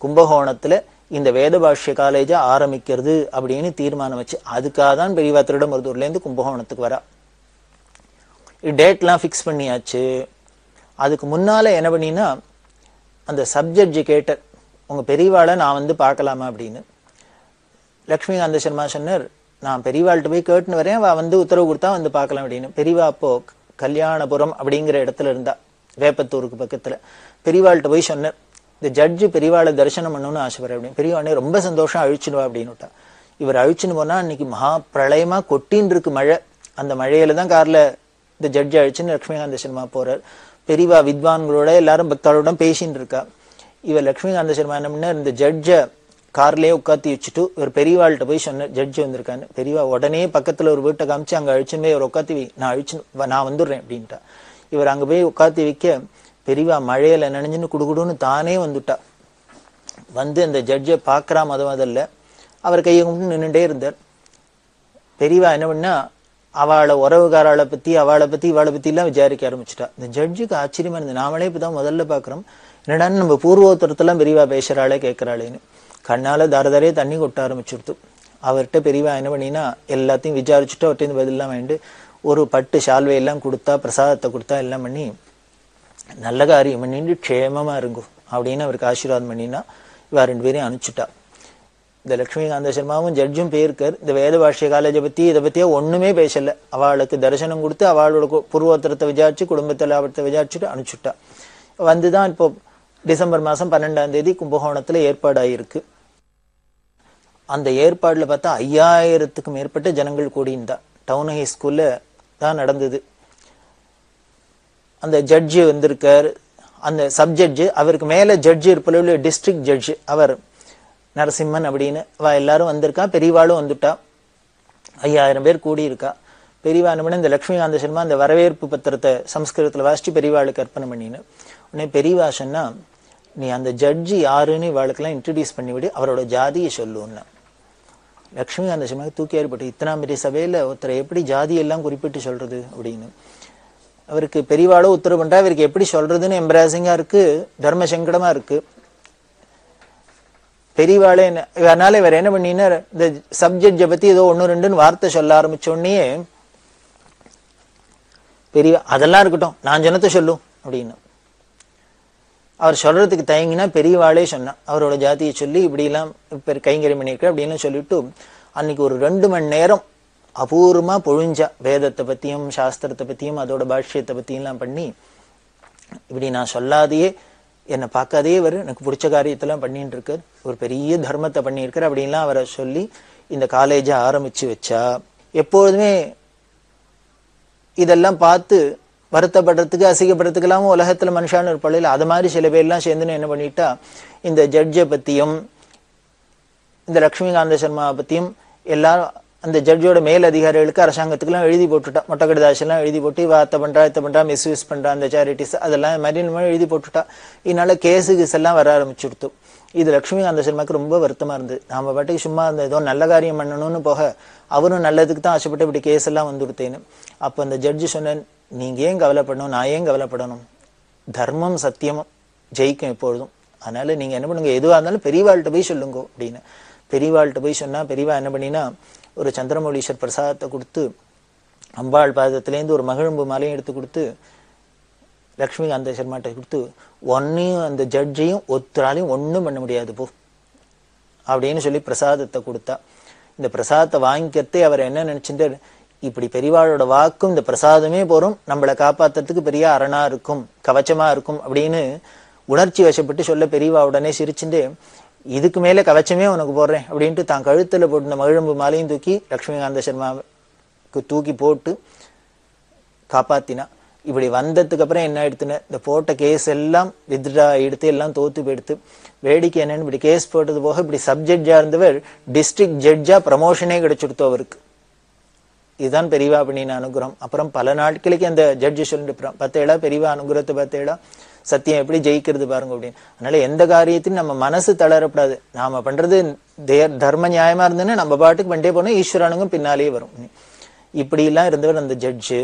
கும்பகோணத்துல இந்த வேத பாஷ்ய காலேஜை ஆரம்பிக்கிறது அப்படின்னு தீர்மானம் வச்சு அதுக்காக தான் பெரியவா திருடமருதூர்ல இருந்து கும்பகோணத்துக்கு வரா டேட்லாம் ஃபிக்ஸ் பண்ணியாச்சு அதுக்கு முன்னால என்ன பண்ணினா அந்த சப்ஜெக்ட் கேட்டர் உங்க பெரியவாளை நான் வந்து பார்க்கலாமா அப்படின்னு லக்ஷ்மிகாந்த சர்மா சொன்னார் நான் பெரியவாள்கிட்ட போய் கேட்டுன்னு வரேன் அவ வந்து உத்தரவு கொடுத்தா வந்து பார்க்கலாம் அப்படின்னு பெரியவா அப்போ கல்யாணபுரம் அப்படிங்கிற இடத்துல இருந்தா வேப்பத்தூருக்கு பக்கத்துல பெரியவாள்கிட்ட போய் சொன்னார் இந்த ஜட்ஜு பெரியவாளை தரிசனம் பண்ணணும்னு ஆசைப்படுறேன் அப்படின்னு பெரியவானே ரொம்ப சந்தோஷம் அழிச்சுடுவா அப்படின்னுட்டா இவர் அழிச்சுன்னு போனா அன்னைக்கு மகா பிரளயமா கொட்டின்னு இருக்கு மழை அந்த மழையில தான் கார்ல இந்த ஜட்ஜ் அழிச்சுன்னு லட்சுமிகாந்த சர்மா போறார் பெரியவா வித்வான்களோட எல்லாரும் பக்தாளோட பேசின்னு இருக்கா இவர் லட்சுமிகாந்த சர்மா என்ன பண்ணார் இந்த ஜட்ஜை கார்லயே உட்காத்தி வச்சுட்டு இவர் பெரியவாள்கிட்ட போய் சொன்ன ஜட்ஜ் வந்திருக்கான்னு பெரியவா உடனே பக்கத்துல ஒரு வீட்டை காமிச்சு அங்க அழிச்சுன்னு போய் இவர் உட்காத்தி வை நான் அழிச்சு நான் வந்துடுறேன் அப்படின்ட்டா இவர் அங்க போய் உட்காத்தி வைக்க பெரியவா மழையில நனைஞ்சுன்னு குடுகுடுன்னு தானே வந்துட்டா வந்து அந்த ஜட்ஜை பார்க்கறா மத முதல்ல அவர் கையை கும்பிட்டு நின்னுட்டே இருந்தார் பெரியவா என்ன பண்ணா அவளை உறவுகாராளை பத்தி அவளை பத்தி இவாளை பத்தி எல்லாம் விசாரிக்க ஆரம்பிச்சுட்டா இந்த ஜட்ஜுக்கு ஆச்சரியமா இருந்தது நாமளே இப்பதான் முதல்ல பாக்குறோம் என்னடான்னு நம்ம பூர்வோத்தரத்தெல்லாம் பெரியவா பேசுறாளே கேட்கறாளேன்னு கண்ணால தாரதாரே தண்ணி கொட்ட ஆரம்பிச்சுடுத்து அவர்கிட்ட பெரியவா என்ன பண்ணினா எல்லாத்தையும் விசாரிச்சுட்டு அவர்கிட்ட பதிலாம் வாங்கிட்டு ஒரு பட்டு சால்வை எல்லாம் கொடுத்தா பிரசாதத்தை கொடுத்தா எல்லாம் பண்ணி நல்ல காரியம் பண்ணிட்டு க்ஷேமமா இருங்கோ அப்படின்னு அவருக்கு ஆசீர்வாதம் பண்ணினா இவ ரெண்டு பேரையும் அனுப்பிச்சுட்டா இந்த லட்சுமிகாந்த சர்மாவும் ஜட்ஜும் போயிருக்கார் இந்த வேத பாஷ்ய காலேஜை பத்தி இதை பத்தியா ஒண்ணுமே பேசல அவளுக்கு தரிசனம் கொடுத்து அவளோட கு- பூர்வோத்தரத்தை விசாரிச்சு குடும்பத்தை லாபத்தை விசாரிச்சுட்டு அனுப்பிச்சுட்டா வந்துதான் இப்போ டிசம்பர் மாசம் பன்னெண்டாம் தேதி கும்பகோணத்துல ஏற்பாடாயிருக்கு அந்த ஏற்பாடுல பார்த்தா ஐயாயிரத்துக்கும் மேற்பட்ட ஜனங்கள் கூடியிருந்தா டவுன் ஹை ஸ்கூல்ல தான் நடந்தது அந்த ஜட்ஜு வந்திருக்கார் அந்த சப் ஜட்ஜு அவருக்கு மேல ஜட்ஜு இருப்பளவில் டிஸ்ட்ரிக்ட் ஜட்ஜு அவர் நரசிம்மன் அப்படின்னு அவ எல்லாரும் வந்திருக்கா பெரியவாளும் வந்துட்டா ஐயாயிரம் பேர் கூடியிருக்கா பெரியவா என்ன பண்ண இந்த லட்சுமிகாந்த சர்மா அந்த வரவேற்பு பத்திரத்தை சம்ஸ்கிருதத்துல வாசிச்சு பெரியவாளுக்கு அர்ப்பணம் பண்ணின்னு உடனே பெரியவா சொன்னா நீ அந்த ஜட்ஜி யாருன்னு இவாளுக்கெல்லாம் இன்ட்ரடியூஸ் பண்ணிவிடு அவரோட ஜாதியை சொல்லுன்னா லக்ஷ்மிகாந்த சிம்மா தூக்கி ஏற்பட்டு இத்தனாம் பெரிய சபையில ஒருத்தரை எப்படி ஜாதி எல்லாம் குறிப்பிட்டு சொல்றது அப்படின்னு அவருக்கு பெரியவாளோ உத்தரவு பண்றா இவருக்கு எப்படி சொல்றதுன்னு எம்பராசிங்கா இருக்கு தர்ம சங்கடமா இருக்கு பெரியவாளே என்ன அதனால இவர் என்ன பண்ணினார் இந்த சப்ஜெக்டை பத்தி ஏதோ ஒண்ணு ரெண்டுன்னு வார்த்தை சொல்ல ஆரம்பிச்ச உடனே பெரிய அதெல்லாம் இருக்கட்டும் நான் ஜனத்தை சொல்லும் அப்படின்னு அவர் சொல்றதுக்கு தயங்கினா பெரியவாளே சொன்னா அவரோட ஜாதியை சொல்லி இப்படி எல்லாம் இப்ப கைங்கரியம் பண்ணியிருக்க அப்படின்னு சொல்லிட்டு அன்னைக்கு ஒரு ரெண்டு மணி நேரம் அபூர்வமா பொழிஞ்சா வேதத்தை பத்தியும் சாஸ்திரத்தை பத்தியும் அதோட பாஷ்யத்தை பத்தியும் எல்லாம் பண்ணி இப்படி நான் சொல்லாதையே என்னை பார்க்காதே அவர் எனக்கு பிடிச்ச காரியத்தெல்லாம் பண்ணிட்டு இருக்கார் ஒரு பெரிய தர்மத்தை பண்ணியிருக்கார் அப்படின்லாம் அவரை சொல்லி இந்த காலேஜை ஆரம்பிச்சு வச்சா எப்பொழுதுமே இதெல்லாம் பார்த்து வருத்தப்படுறதுக்கு அசிங்கப்படுறதுக்கெல்லாம் உலகத்துல மனுஷான்னு இருப்பாள் இல்லை அது மாதிரி சில பேர்லாம் சேர்ந்துன்னு என்ன பண்ணிட்டா இந்த ஜட்ஜை பத்தியும் இந்த லக்ஷ்மிகாந்த சர்மா பத்தியும் எல்லாரும் அந்த ஜட்ஜோட மேல் அதிகாரிகளுக்கு அரசாங்கத்துக்குலாம் எழுதி போட்டுட்டா மொட்டக்கடிதாசெல்லாம் எழுதி போட்டு இவ அத்தை பண்றா இத்தை பண்றா மிஸ்யூஸ் பண்றா அந்த சேரிட்டிஸ் அதெல்லாம் இது மாதிரி இந்த மாதிரி எழுதி போட்டுட்டா இதனால கேஸு கீஸ் எல்லாம் வர ஆரம்பிச்சுடுத்து இது லக்ஷ்மிகாந்த சர்மாக்கு ரொம்ப வருத்தமா இருந்தது நாம பாட்டுக்கு சும்மா அந்த ஏதோ நல்ல காரியம் பண்ணணும்னு போக அவரும் நல்லதுக்கு தான் ஆசைப்பட்டு இப்படி கேஸ் எல்லாம் வந்துடுத்தேன்னு அப்போ அந்த ஜட்ஜு சொன்ன நீங்க ஏன் கவலைப்படணும் நான் ஏன் கவலைப்படணும் தர்மம் சத்தியமும் ஜெயிக்கும் எப்பொழுதும் அதனால நீங்க என்ன பண்ணுங்க எதுவா இருந்தாலும் பெரியவாள்கிட்ட போய் சொல்லுங்க அப்படின்னு பெரியவாள்கிட்ட போய் சொன்னா பெரியவா என்ன பண்ணினா ஒரு சந்திரமௌலீஸ்வர் பிரசாதத்தை கொடுத்து அம்பாள் பாதத்திலேருந்து ஒரு மகிழ்ம்பு மாலையும் எடுத்து கொடுத்து லக்ஷ்மிகாந்த சர்மாட்ட கொடுத்து ஒன்னையும் அந்த ஜட்ஜையும் ஒத்தராலையும் ஒண்ணும் பண்ண முடியாது போ அப்படின்னு சொல்லி பிரசாதத்தை கொடுத்தா இந்த பிரசாதத்தை வாங்கிக்கிறதே அவர் என்ன நினைச்சிட்டார் இப்படி பெரியவாளோட வாக்கும் இந்த பிரசாதமே போறோம் நம்மளை காப்பாத்துறதுக்கு பெரிய அரணா இருக்கும் கவச்சமா இருக்கும் அப்படின்னு உணர்ச்சி வசப்பட்டு சொல்ல பெரியவா உடனே சிரிச்சுட்டு இதுக்கு மேல கவச்சமே உனக்கு போடுறேன் அப்படின்ட்டு தான் கழுத்துல போட்டு மகிழம்பு மாலையும் தூக்கி லக்ஷ்மிகாந்த சர்மாவுக்கு தூக்கி போட்டு காப்பாத்தினா இப்படி வந்ததுக்கு அப்புறம் என்ன எடுத்துன இந்த போட்ட கேஸ் எல்லாம் வித்ரா எடுத்து எல்லாம் தோத்து போயிடுத்து வேடிக்கை என்னன்னு இப்படி கேஸ் போட்டது போக இப்படி சப்ஜெக்டா இருந்தவர் டிஸ்ட்ரிக்ட் ஜட்ஜா ப்ரமோஷனே கிடைச்சிடுத்து அவருக்கு இதுதான் பெரியவா பண்ணின அனுகிரகம் அப்புறம் பல நாட்களுக்கு அந்த ஜட்ஜு சொல்லிட்டு பத்தேடா பெரியவா அனுகிரகத்தை பத்தேடா சத்தியம் எப்படி ஜெயிக்கிறது பாருங்க அப்படின்னு அதனால எந்த காரியத்தையும் நம்ம மனசு தளரப்படாது நாம பண்றது தே- தர்ம நியாயமா இருந்ததுன்னா நம்ம பாட்டுக்கு பண்ணிட்டே போனோம் ஈஸ்வரனுக்கும் பின்னாலேயே வரும் இப்படி எல்லாம் இருந்தவர் அந்த ஜட்ஜு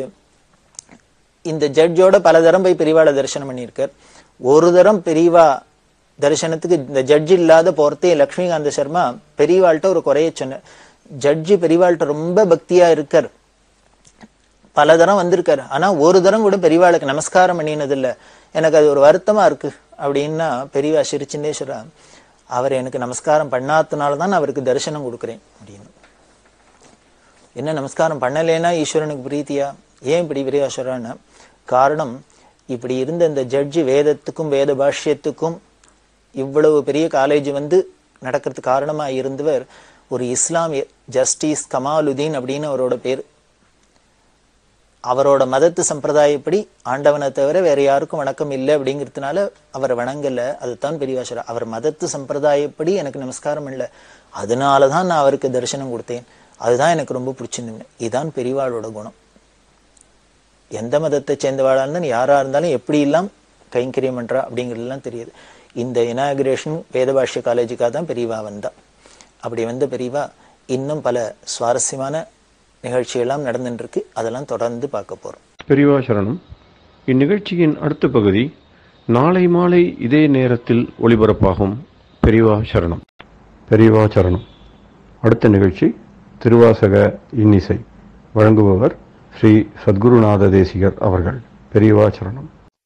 இந்த ஜட்ஜோட பல தரம் போய் பெரியவாளை தரிசனம் பண்ணியிருக்கார் ஒரு தரம் பெரியவா தரிசனத்துக்கு இந்த ஜட்ஜ் இல்லாத போறதே லக்ஷ்மிகாந்த சர்மா பெரியவாள்கிட்ட ஒரு குறைய சொன்னார் ஜட்ஜி பெரியவாள்கிட்ட ரொம்ப பக்தியா இருக்கார் பல தரம் வந்திருக்காரு ஆனா ஒரு தரம் கூட பெரியவாளுக்கு நமஸ்காரம் பண்ணினது இல்ல எனக்கு அது ஒரு வருத்தமா இருக்கு அப்படின்னா பெரியவா சிரிச்சுட்டே சொல்றா அவர் எனக்கு நமஸ்காரம் பண்ணாதனால தான் நான் அவருக்கு தரிசனம் கொடுக்குறேன் அப்படின்னு என்ன நமஸ்காரம் பண்ணலைன்னா ஈஸ்வரனுக்கு பிரீத்தியா ஏன் இப்படி பெரியவா சொல்றான்னா காரணம் இப்படி இருந்த இந்த ஜட்ஜி வேதத்துக்கும் வேத பாஷ்யத்துக்கும் இவ்வளவு பெரிய காலேஜ் வந்து நடக்கிறதுக்கு காரணமா இருந்தவர் ஒரு இஸ்லாமிய ஜஸ்டிஸ் கமாலுதீன் அப்படின்னு அவரோட பேர் அவரோட மதத்து சம்பிரதாயப்படி ஆண்டவனை தவிர வேற யாருக்கும் வணக்கம் இல்லை அப்படிங்கிறதுனால அவரை வணங்கல அதுதான் பெரியவாசரா அவர் மதத்து சம்பிரதாயப்படி எனக்கு நமஸ்காரம் இல்லை அதனால தான் நான் அவருக்கு தரிசனம் கொடுத்தேன் அதுதான் எனக்கு ரொம்ப பிடிச்சிருந்தது இதுதான் பெரியவாளோட குணம் எந்த மதத்தை சேர்ந்தவாளா இருந்தாலும் யாரா இருந்தாலும் எப்படி எல்லாம் கைங்கரியம் பண்றா அப்படிங்கிறதுலாம் தெரியுது இந்த இனாகிரேஷன் வேதபாஷ்ய காலேஜுக்காக தான் பெரியவா வந்தா அப்படி வந்த பெரியவா இன்னும் பல சுவாரஸ்யமான நிகழ்ச்சியெல்லாம் நடந்துட்டு இருக்கு அதெல்லாம் தொடர்ந்து பார்க்க போறோம் பெரியவா சரணம் இந்நிகழ்ச்சியின் அடுத்த பகுதி நாளை மாலை இதே நேரத்தில் ஒளிபரப்பாகும் பெரியவா சரணம் பெரியவா சரணம் அடுத்த நிகழ்ச்சி திருவாசக இன்னிசை வழங்குபவர் ஸ்ரீ சத்குருநாத தேசிகர் அவர்கள் பெரியவா சரணம்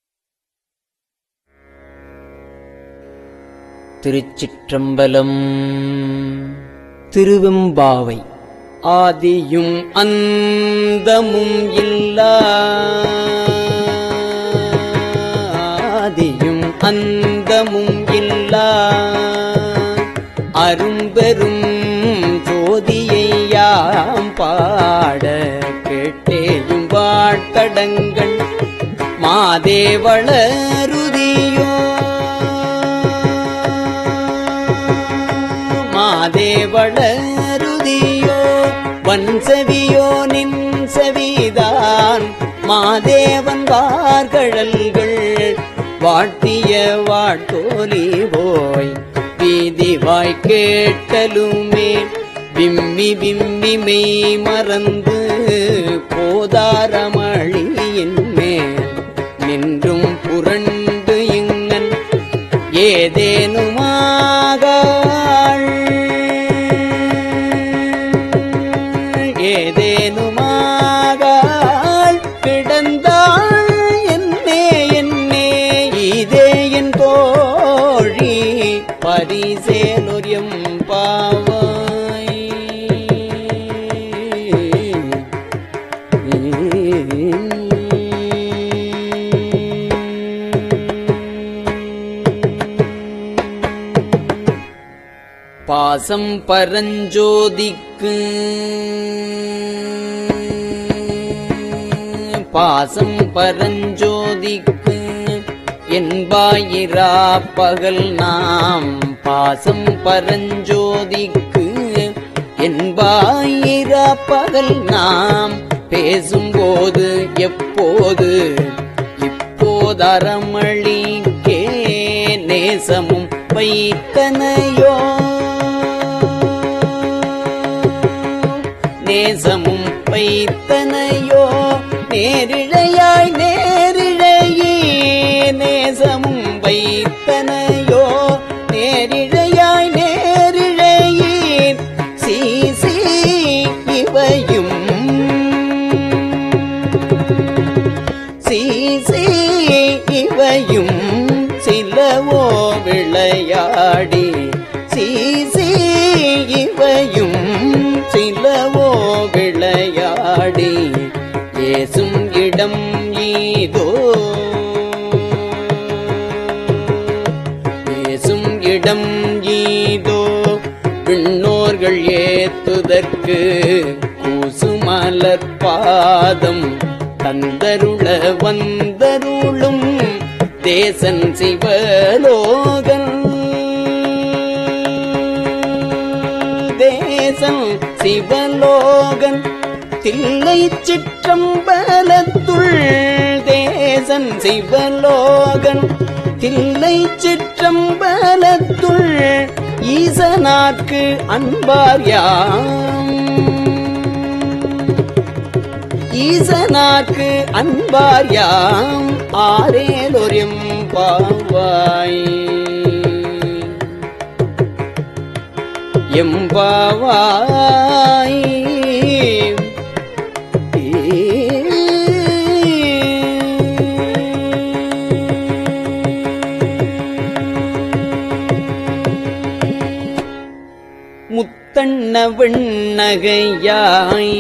திருச்சிற்றம்பலம் திருவெம்பாவை ஆதியும் அந்தமும் இல்லா ஆதியும் அந்தமும் இல்லா அரும்பெரும் ஜோதியை யாம் பாட கேட்டேயும் வாட்டடங்கள் மாதேவளருதியோ மாதேவளருதியோ வன்செவியோ நின் செவிதான் மாதேவன் வார்கழல்கள் வாட்டிய வாட்டோலி போய் வீதி வாய் கேட்டலுமே விம்மி விம்மி மெய் மறந்து போதாரமழியின் மேல் நின்றும் புரண்டு இங்கன் ஏதேனுமாகாள் ஏதேனுமாகாள் கிடந்தாள் என்னே என்னே இதே என் தோழி பரிசேலுரியம் பாவாய் பாசம் பரஞ்சோதிக்கு பாசம் பரஞ்சோதிக்கு என்பாயிரா பகல் நாம் பாசம் பரஞ்சோதிக்கு என்பாயிரா பகல் நாம் பேசும்போது எப்போது இப்போதரமளிக்கே நேசமும் வைத்தனையோ நேசமும் வைத்தனையோ நேரிழையாய் நேரிழையே நேசமும் வைத்தனையோ நேரிழையாய் நேரிழையே சீசி இவையும் சீசி இவையும் சிலவோ விளையாடி சீசி இவையும் சிலவோ விளையாடி ஏசும் இடம் ஈதோ ஏசும் இடம் ஈதோ விண்ணோர்கள் ஏத்துதற்கு கூசுமலர் பாதம் தந்தருள வந்தருளும் தேசன் சிவலோகன் தேசன் சிவலோகன் தில்லை சிற்றம்பலத்துள் தேசன் சிவலோகன் தில்லை சிற்றம்பலத்துள் ஈசனாக்கு அன்பார் யாம் ஈசனாக்கு அன்பார் யாம் ஆரேலொரும் பாவாய் எம்பாவாய் முத்தண்ண வெண்ணகையாய்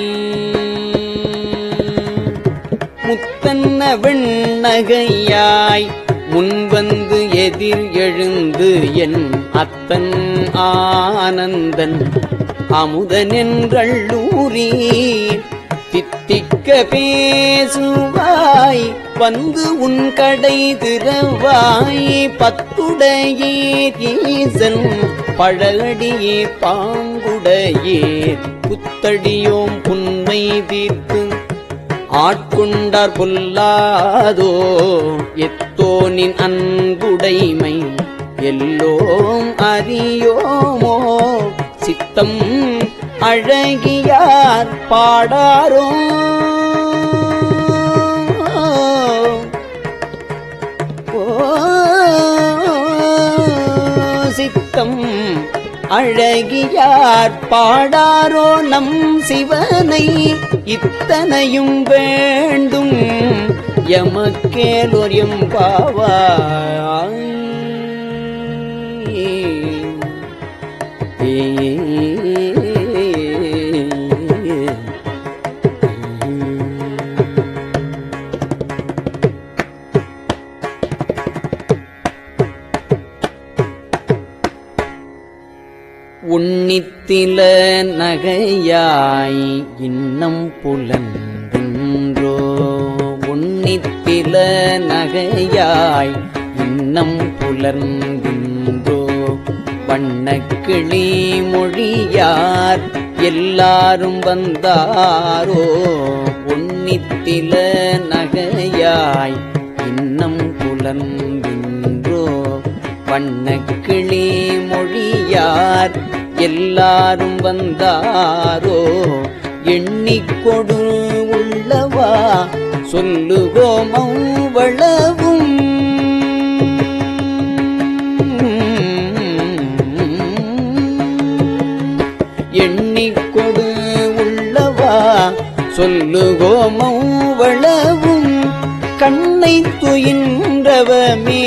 முத்தன்ன வெண்ணகையாய் முன்வந்து எதிர் எழுந்து என் அத்தன் ஆனந்தன் அமுதனென்றள்ளூரி தித்திக்க பேசுவாய் வந்து உன் கடை திறவாய் பத்துடையீர் ஈசன் பழகடியே பாங்குடையீர் புத்தடியோம் புன்மை தீர்த்து ஆட்கொண்டார் பொல்லாதோ எத்தோனின் அன்புடைமை எல்லோம் அறியோமோ சித்தம் அழகியார் பாடாரோ ஓ சித்தம் அழகியார் பாடாரோ நம் சிவனை இத்தனையும் வேண்டும் எமக்கேலோர் எம்பாவாய் உன்னித்தில நகையாய் இன்னம் புலன்கின்றோ உன்னித்தில நகையாய் இன்னம் புலர்கின்றோ வண்ணக்கிளி மொழியார் எல்லாரும் வந்தாரோ உன்னித்தில நகையாய் இன்னம் புலன்கின்றோ வண்ணக்கிளி மொழியார் எல்லாரும் வந்தாரோ எண்ணிக்கொடு உள்ளவா சொல்லுவோம் அவ்வளவும் எண்ணிக்கொடு உள்ளவா சொல்லுவோம் அவ்வளவும் கண்ணை துயின்றவமே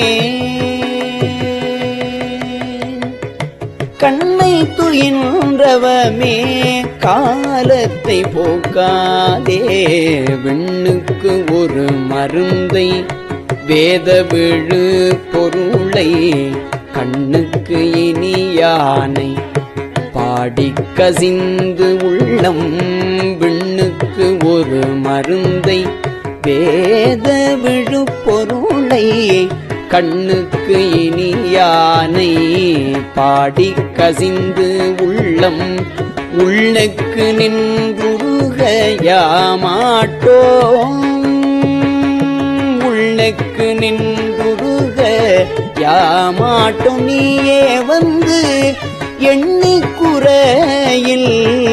கண்ணை துயின்றவமே காலத்தை போக்காதே விண்ணுக்கு ஒரு மருந்தை வேத விழு பொருளை கண்ணுக்கு இனியானை பாடி கசிந்து உள்ளம் விண்ணுக்கு ஒரு மருந்தை வேத விழு பொருளை கண்ணுக்கு இனியானை பாடி கசிந்து உள்ளம் உள்ளுக்கு நின்றுருக யாமாட்டோம் உள்ளுக்கு நின்றுருக யாமாட்டோம் நீயே வந்து எண்ணி குறையில்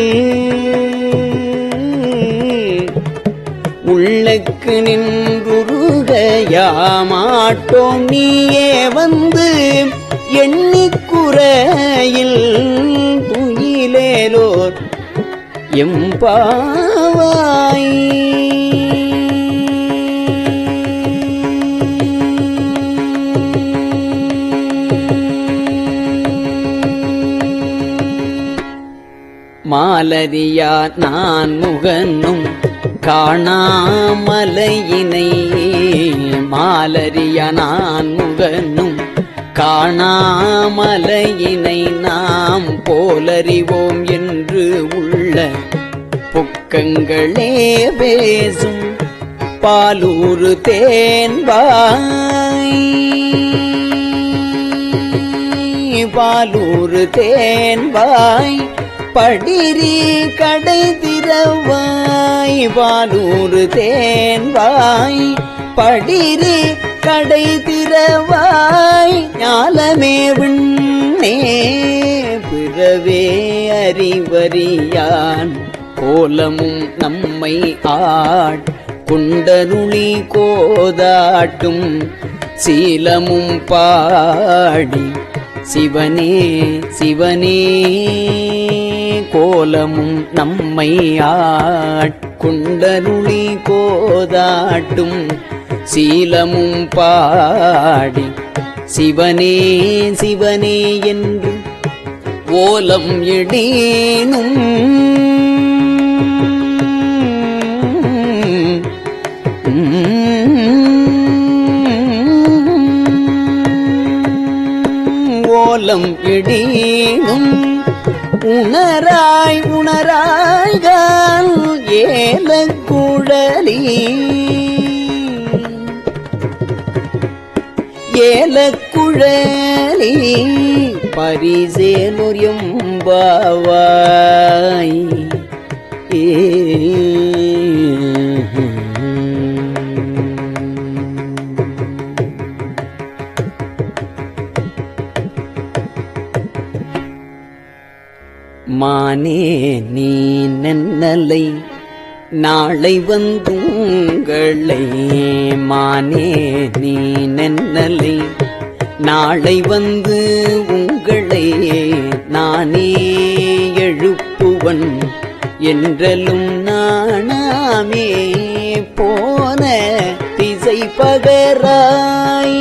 உள்ளக்கு நின்றுருக யாமாட்டோம் நீயே வந்து எண்ணிக்குறையில் துயிலேலோர் எம்பாவாய் மாலரியா நான் முகனும் காணாமலையினை மாலரியா நான் முகனும் காணாமலையினை நாம் போலறிவோம் என்று உள்ள பொக்கங்களே பேசும் பாலூரு தேன்பாய் பாலூரு தேன்வாய் படிரி கடை திறவாய் பாலூரு தேன்வாய் படிரி கடை திறவாய் ஞாலமே விண்ணே பிறவே அறிவறியான் கோலமும் நம்மை ஆட் குண்டருளி கோதாட்டும் சீலமும் பாடி சிவனே சிவனே கோலமும் நம்மை ஆட்கொண்டருளி கோதாட்டும் சீலமும் பாடி சிவனே சிவனே என்று ஓலம் எடேனும் ஓலம் எடேனும் உணராய் உணராய்கால் ஏல குழலி ஏலக்குழலி பரிசேலுரியம் பாவாய் மானே நீ நன்னலை நாளை வந்துங்களை மானே நீ நன்னலை நாளை வந்து உங்களை நானே எழுப்புவன் என்றலும் நாணாமே போன திசை பகராய்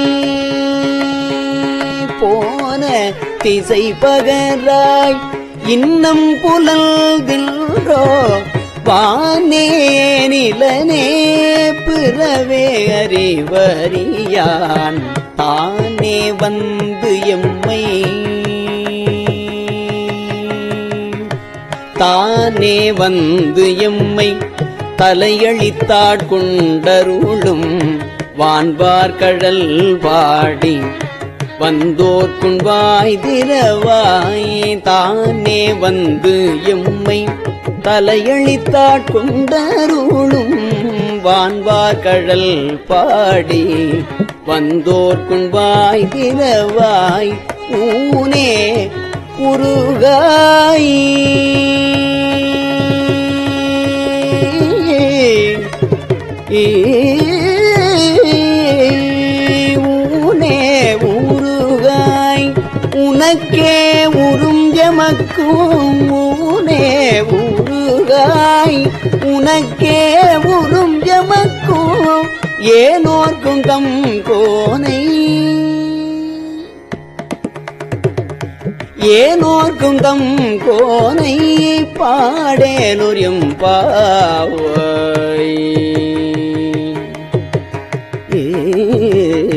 போன திசை பகராய் இன்னம் புலல்தில்ரோ வானே நிலனே பிறவே அறிவறியான் தானே வந்து எம்மை தானே வந்து எம்மை தலையளித்தாட்கொண்டருளும் வான்பார் கழல் வாடி வந்தோர்க்குன் வாய் திறவாய் தானே வந்து எம்மை தலையளித்தாட்கொண்டருளும் வான்வார் கழல் பாடி வந்தோர்க்குன் வாய் திறவாய் ஊனே உருகாய் ஊனே உருகாய் உனக்கே உறும் எமக்கும் ஊனே உருகாய் உனக்கே உறும் எமக்கும் ஏனோர்க்கும் தம் கோனை ஏனோர்க்கும் தம் கோனை பாடேனுரியம் பாவாய் ஏ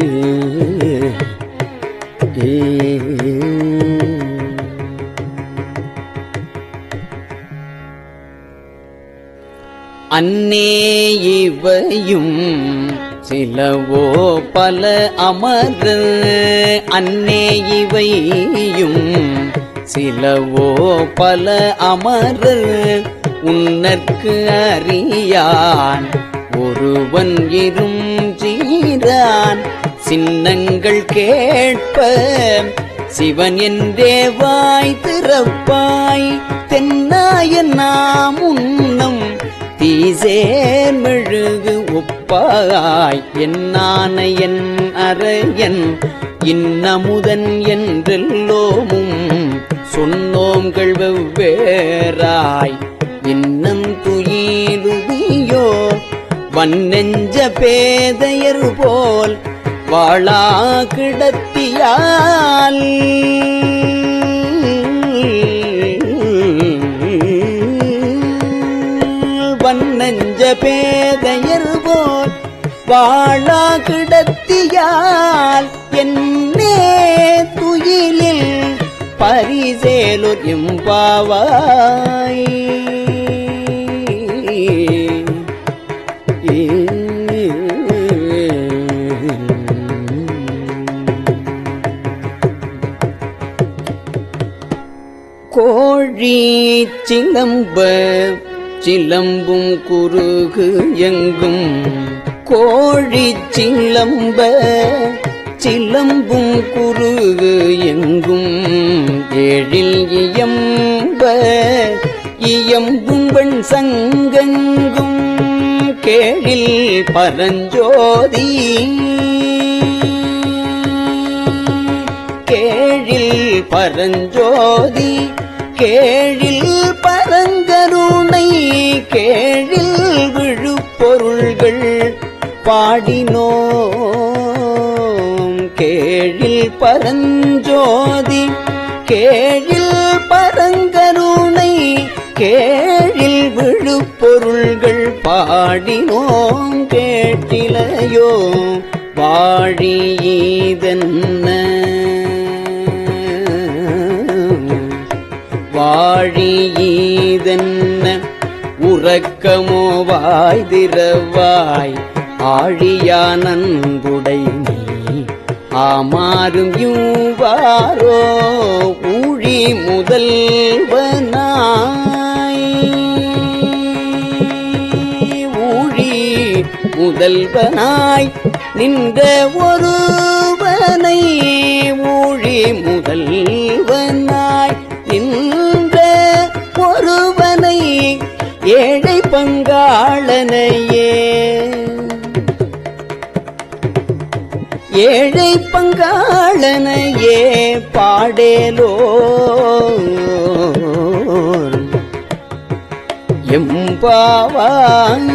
அன்னே இவையும் சிலவோ பல அமர் அன்னே இவையும் சிலவோ பல அமர் உன்னற்கு அறியான் ஒருவன் இரும் சீரான் சின்னங்கள் கேட்ப சிவன் என்றே வாய் திறப்பாய் தென்னாய நாம் உன்னம் தீசேர் மெழுகு ஒப்பாய் என்னான என் அறையன் இன்னமுதன் என்றெல்லோமும் சொன்னோங்கள் வெவ்வேறாய் இன்னம் துயிலுதியோ வன்னெஞ்ச பேதையர் போல் வாழா கிடத்தியால் வன்னெஞ்ச பேதையர் போல் வாழா கிடத்தியால் என்னே துயிலில் பரிசேலுர் எம்பாவாய் கோழி சிலம்ப சிலம்பும் குறுகு எங்கும் கோழி சிலம்ப சிலம்பும் குறுகு எங்கும் ஏழில் இயம்ப இயம்பும் வெண் சங்கெங்கும் கேழில் பரஞ்சோதி கேழில் பரஞ்சோதி கேழில் பரங்கருணை கேழில் விழுப்பொருள்கள் பாடினோம் கேழில் பரஞ்சோதி கேழில் பரங்கருணை கேழில் விழுப்பொருள்கள் பாடினோம் கேட்டிலையோ வாழியீதென்ன வாழியீதென்ன உறக்கமோ வாய் திறவாய் ஆழியானன்புடை நீ ஆமாறும் யூவாரோ ஊழி முதல்வனாய் ஊழி முதல்வனாய் நின்ற ஒருவனை ஊழி முதல்வனாய் நின்ற ஒருவனை ஏழை பங்காளனையே ஏழை பங்காளனையே பாடேலோ எம்பாவாய்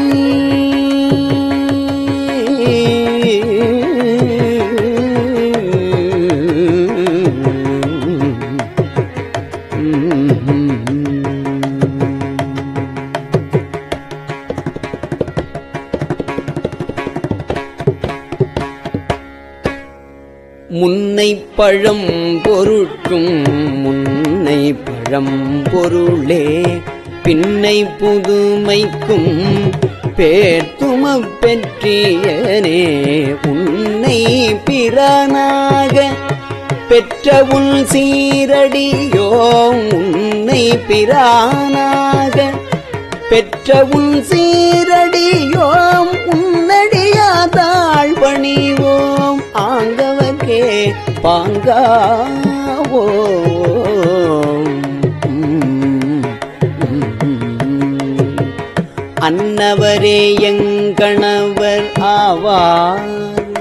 முன்னை பழம் பொருட்கும் முன்னை பழம் பொருளே பின்னை புதுமைக்கும் பேர்த்தும பெற்றியனே உன்னை பிறனாக பெற்ற உன் சீரடியோ உன்னை பிரானாக பெற்ற உன் சீரடியோம் உன்னடியாதாள் பணிவோம் ஆங்கவர்க்கே பாங்காவோ அன்னவரே எங்கணவர் ஆவார்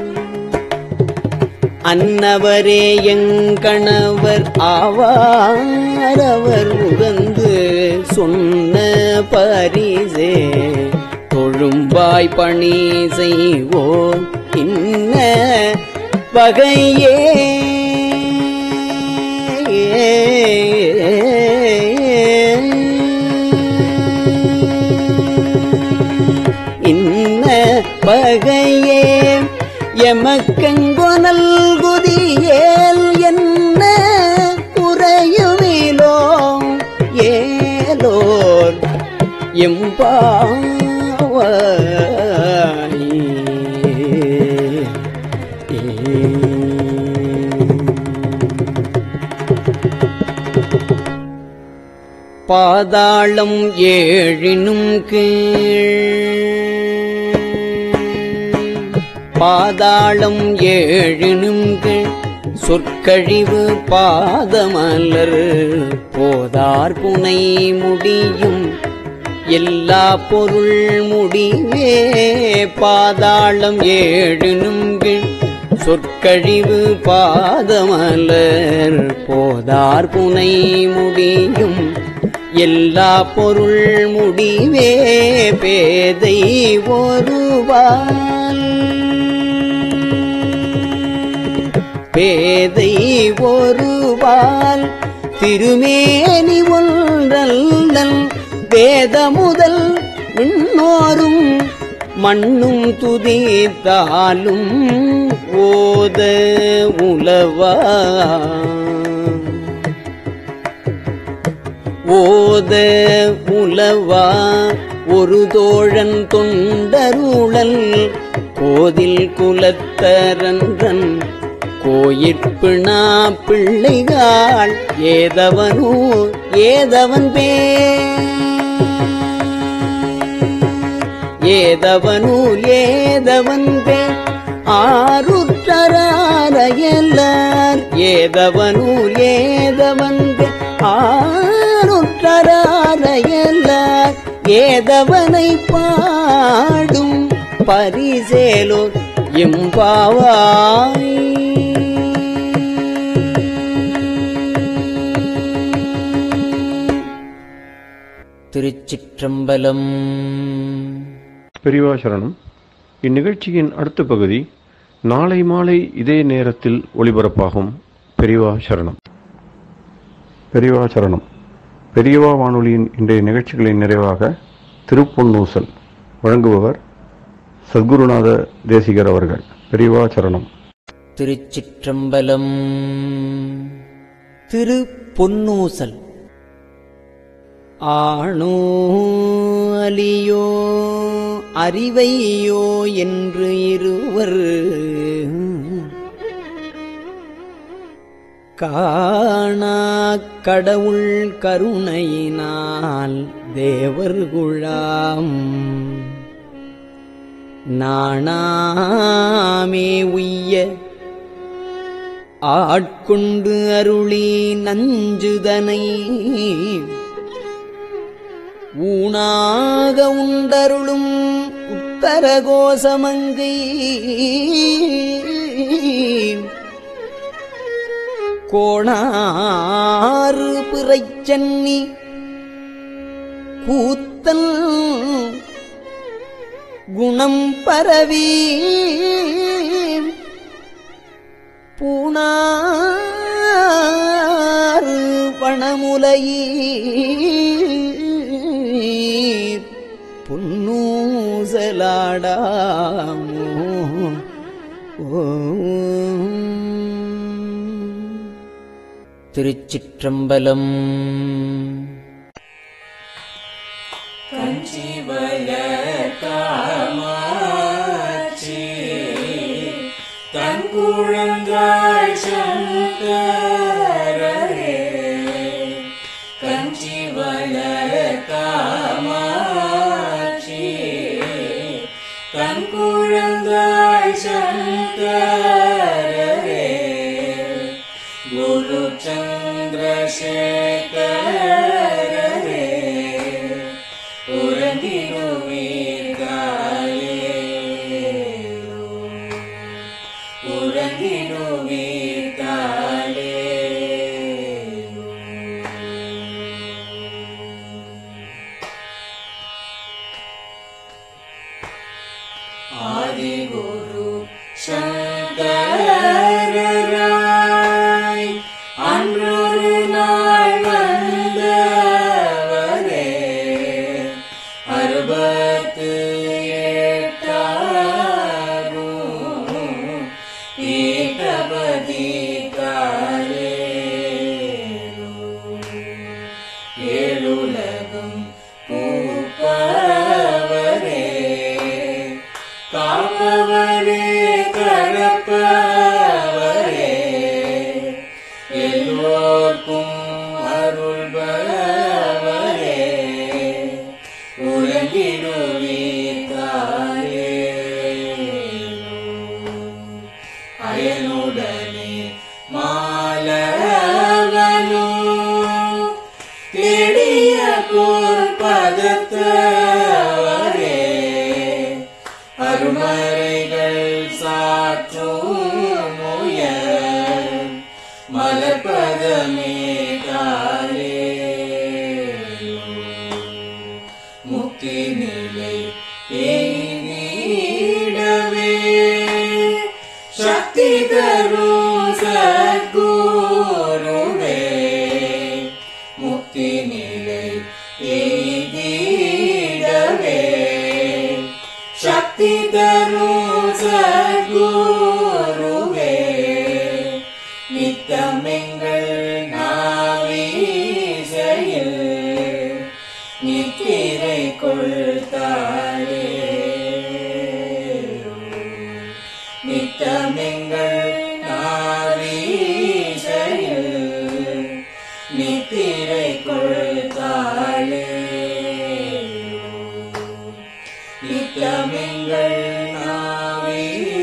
அன்னவரே எங்கணவர் ஆவார் அவர் உகந்து சொன்ன பரிசே தொழும்பாய் பணி செய்வோம் இன்ன வகையே இன்ன பகையே எமக்கெங்கொனல் குதியேல் என்ன குறையுமிலோ ஏலோர் எம்பாவாய் பாதாளம் ஏழினும் கீழ் பாதாளம் ஏழினும் கீழ் சொற்கழிவு பாதமலர் போதார் புனை முடியும் எல்லா பொருள் முடிவே பாதாளம் ஏழினும் கீழ் சொற்கழிவு பாதமலர் போதார் புனை முடியும் எல்லா பொருள் முடிவே பேதை ஒருவால் பேதை ஒருவால் திருமேனி ஒன்றல் வேத முதல் விண்ணோரும் மண்ணும் துதித்தாலும் ஓத உலவா ஓத உலவா ஒரு தோழன் தொண்டருளல் கோதில் குலத்தரன்றன் கோயிற்பிணா பிள்ளைகாள் ஏதவனோ ஏதவன் பே ஏதவனூல் ஏதவன் பே ஆருற்றராரையல்லார் ஏதவனூல் ஏதவன் பே ஆருற்றராரையல்லார் ஏதவனை பாடும் பரிசேலோ எம்பாவாய் திருச்சிற்றம்பலம் பெரியவா சரணம் இந்நிகழ்ச்சியின் அடுத்த பகுதி நாளை மாலை இதே நேரத்தில் ஒளிபரப்பாகும் பெரியவா சரணம் பெரியவா சரணம் பெரியவா வானொலியின் இன்றைய நிகழ்ச்சிகளின் நிறைவாக திருப்பொன்னூசல் வழங்குபவர் சத்குருநாத தேசிகர் அவர்கள் பெரியவா சரணம் திருச்சிற்றம்பலம் திரு பொன்னூசல் ஆணோ அலியோ அறிவையோ என்று இருவர் காணா கடவுள் கருணையினால் தேவர்குழாம் நாணாமே உய்ய ஆட்கொண்டு அருளி நஞ்சுதனை ஊனாக உண்டருளும் உத்தரகோசமங்கை கோணாறு பிறைச்சன்னி கூத்தன் குணம் பரவி பூணாறு பணமுலையீர் புன்னூசலாடாமோ திருச்சிற்றம்பலம்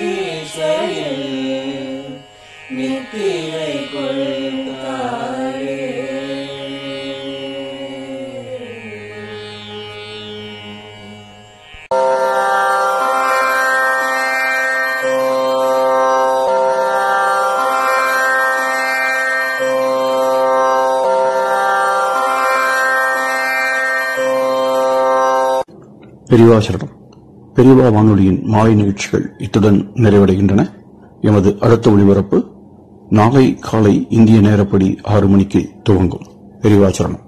நித்திரை கொள்காயே பெரியவாசரணம் பெரியவா வானொலியின் மாலை நிகழ்ச்சிகள் இத்துடன் நிறைவடைகின்றன எமது அடுத்த ஒளிபரப்பு நாளை காலை இந்திய நேரப்படி ஆறு மணிக்கு துவங்கும் பெரியவாச்சரணம்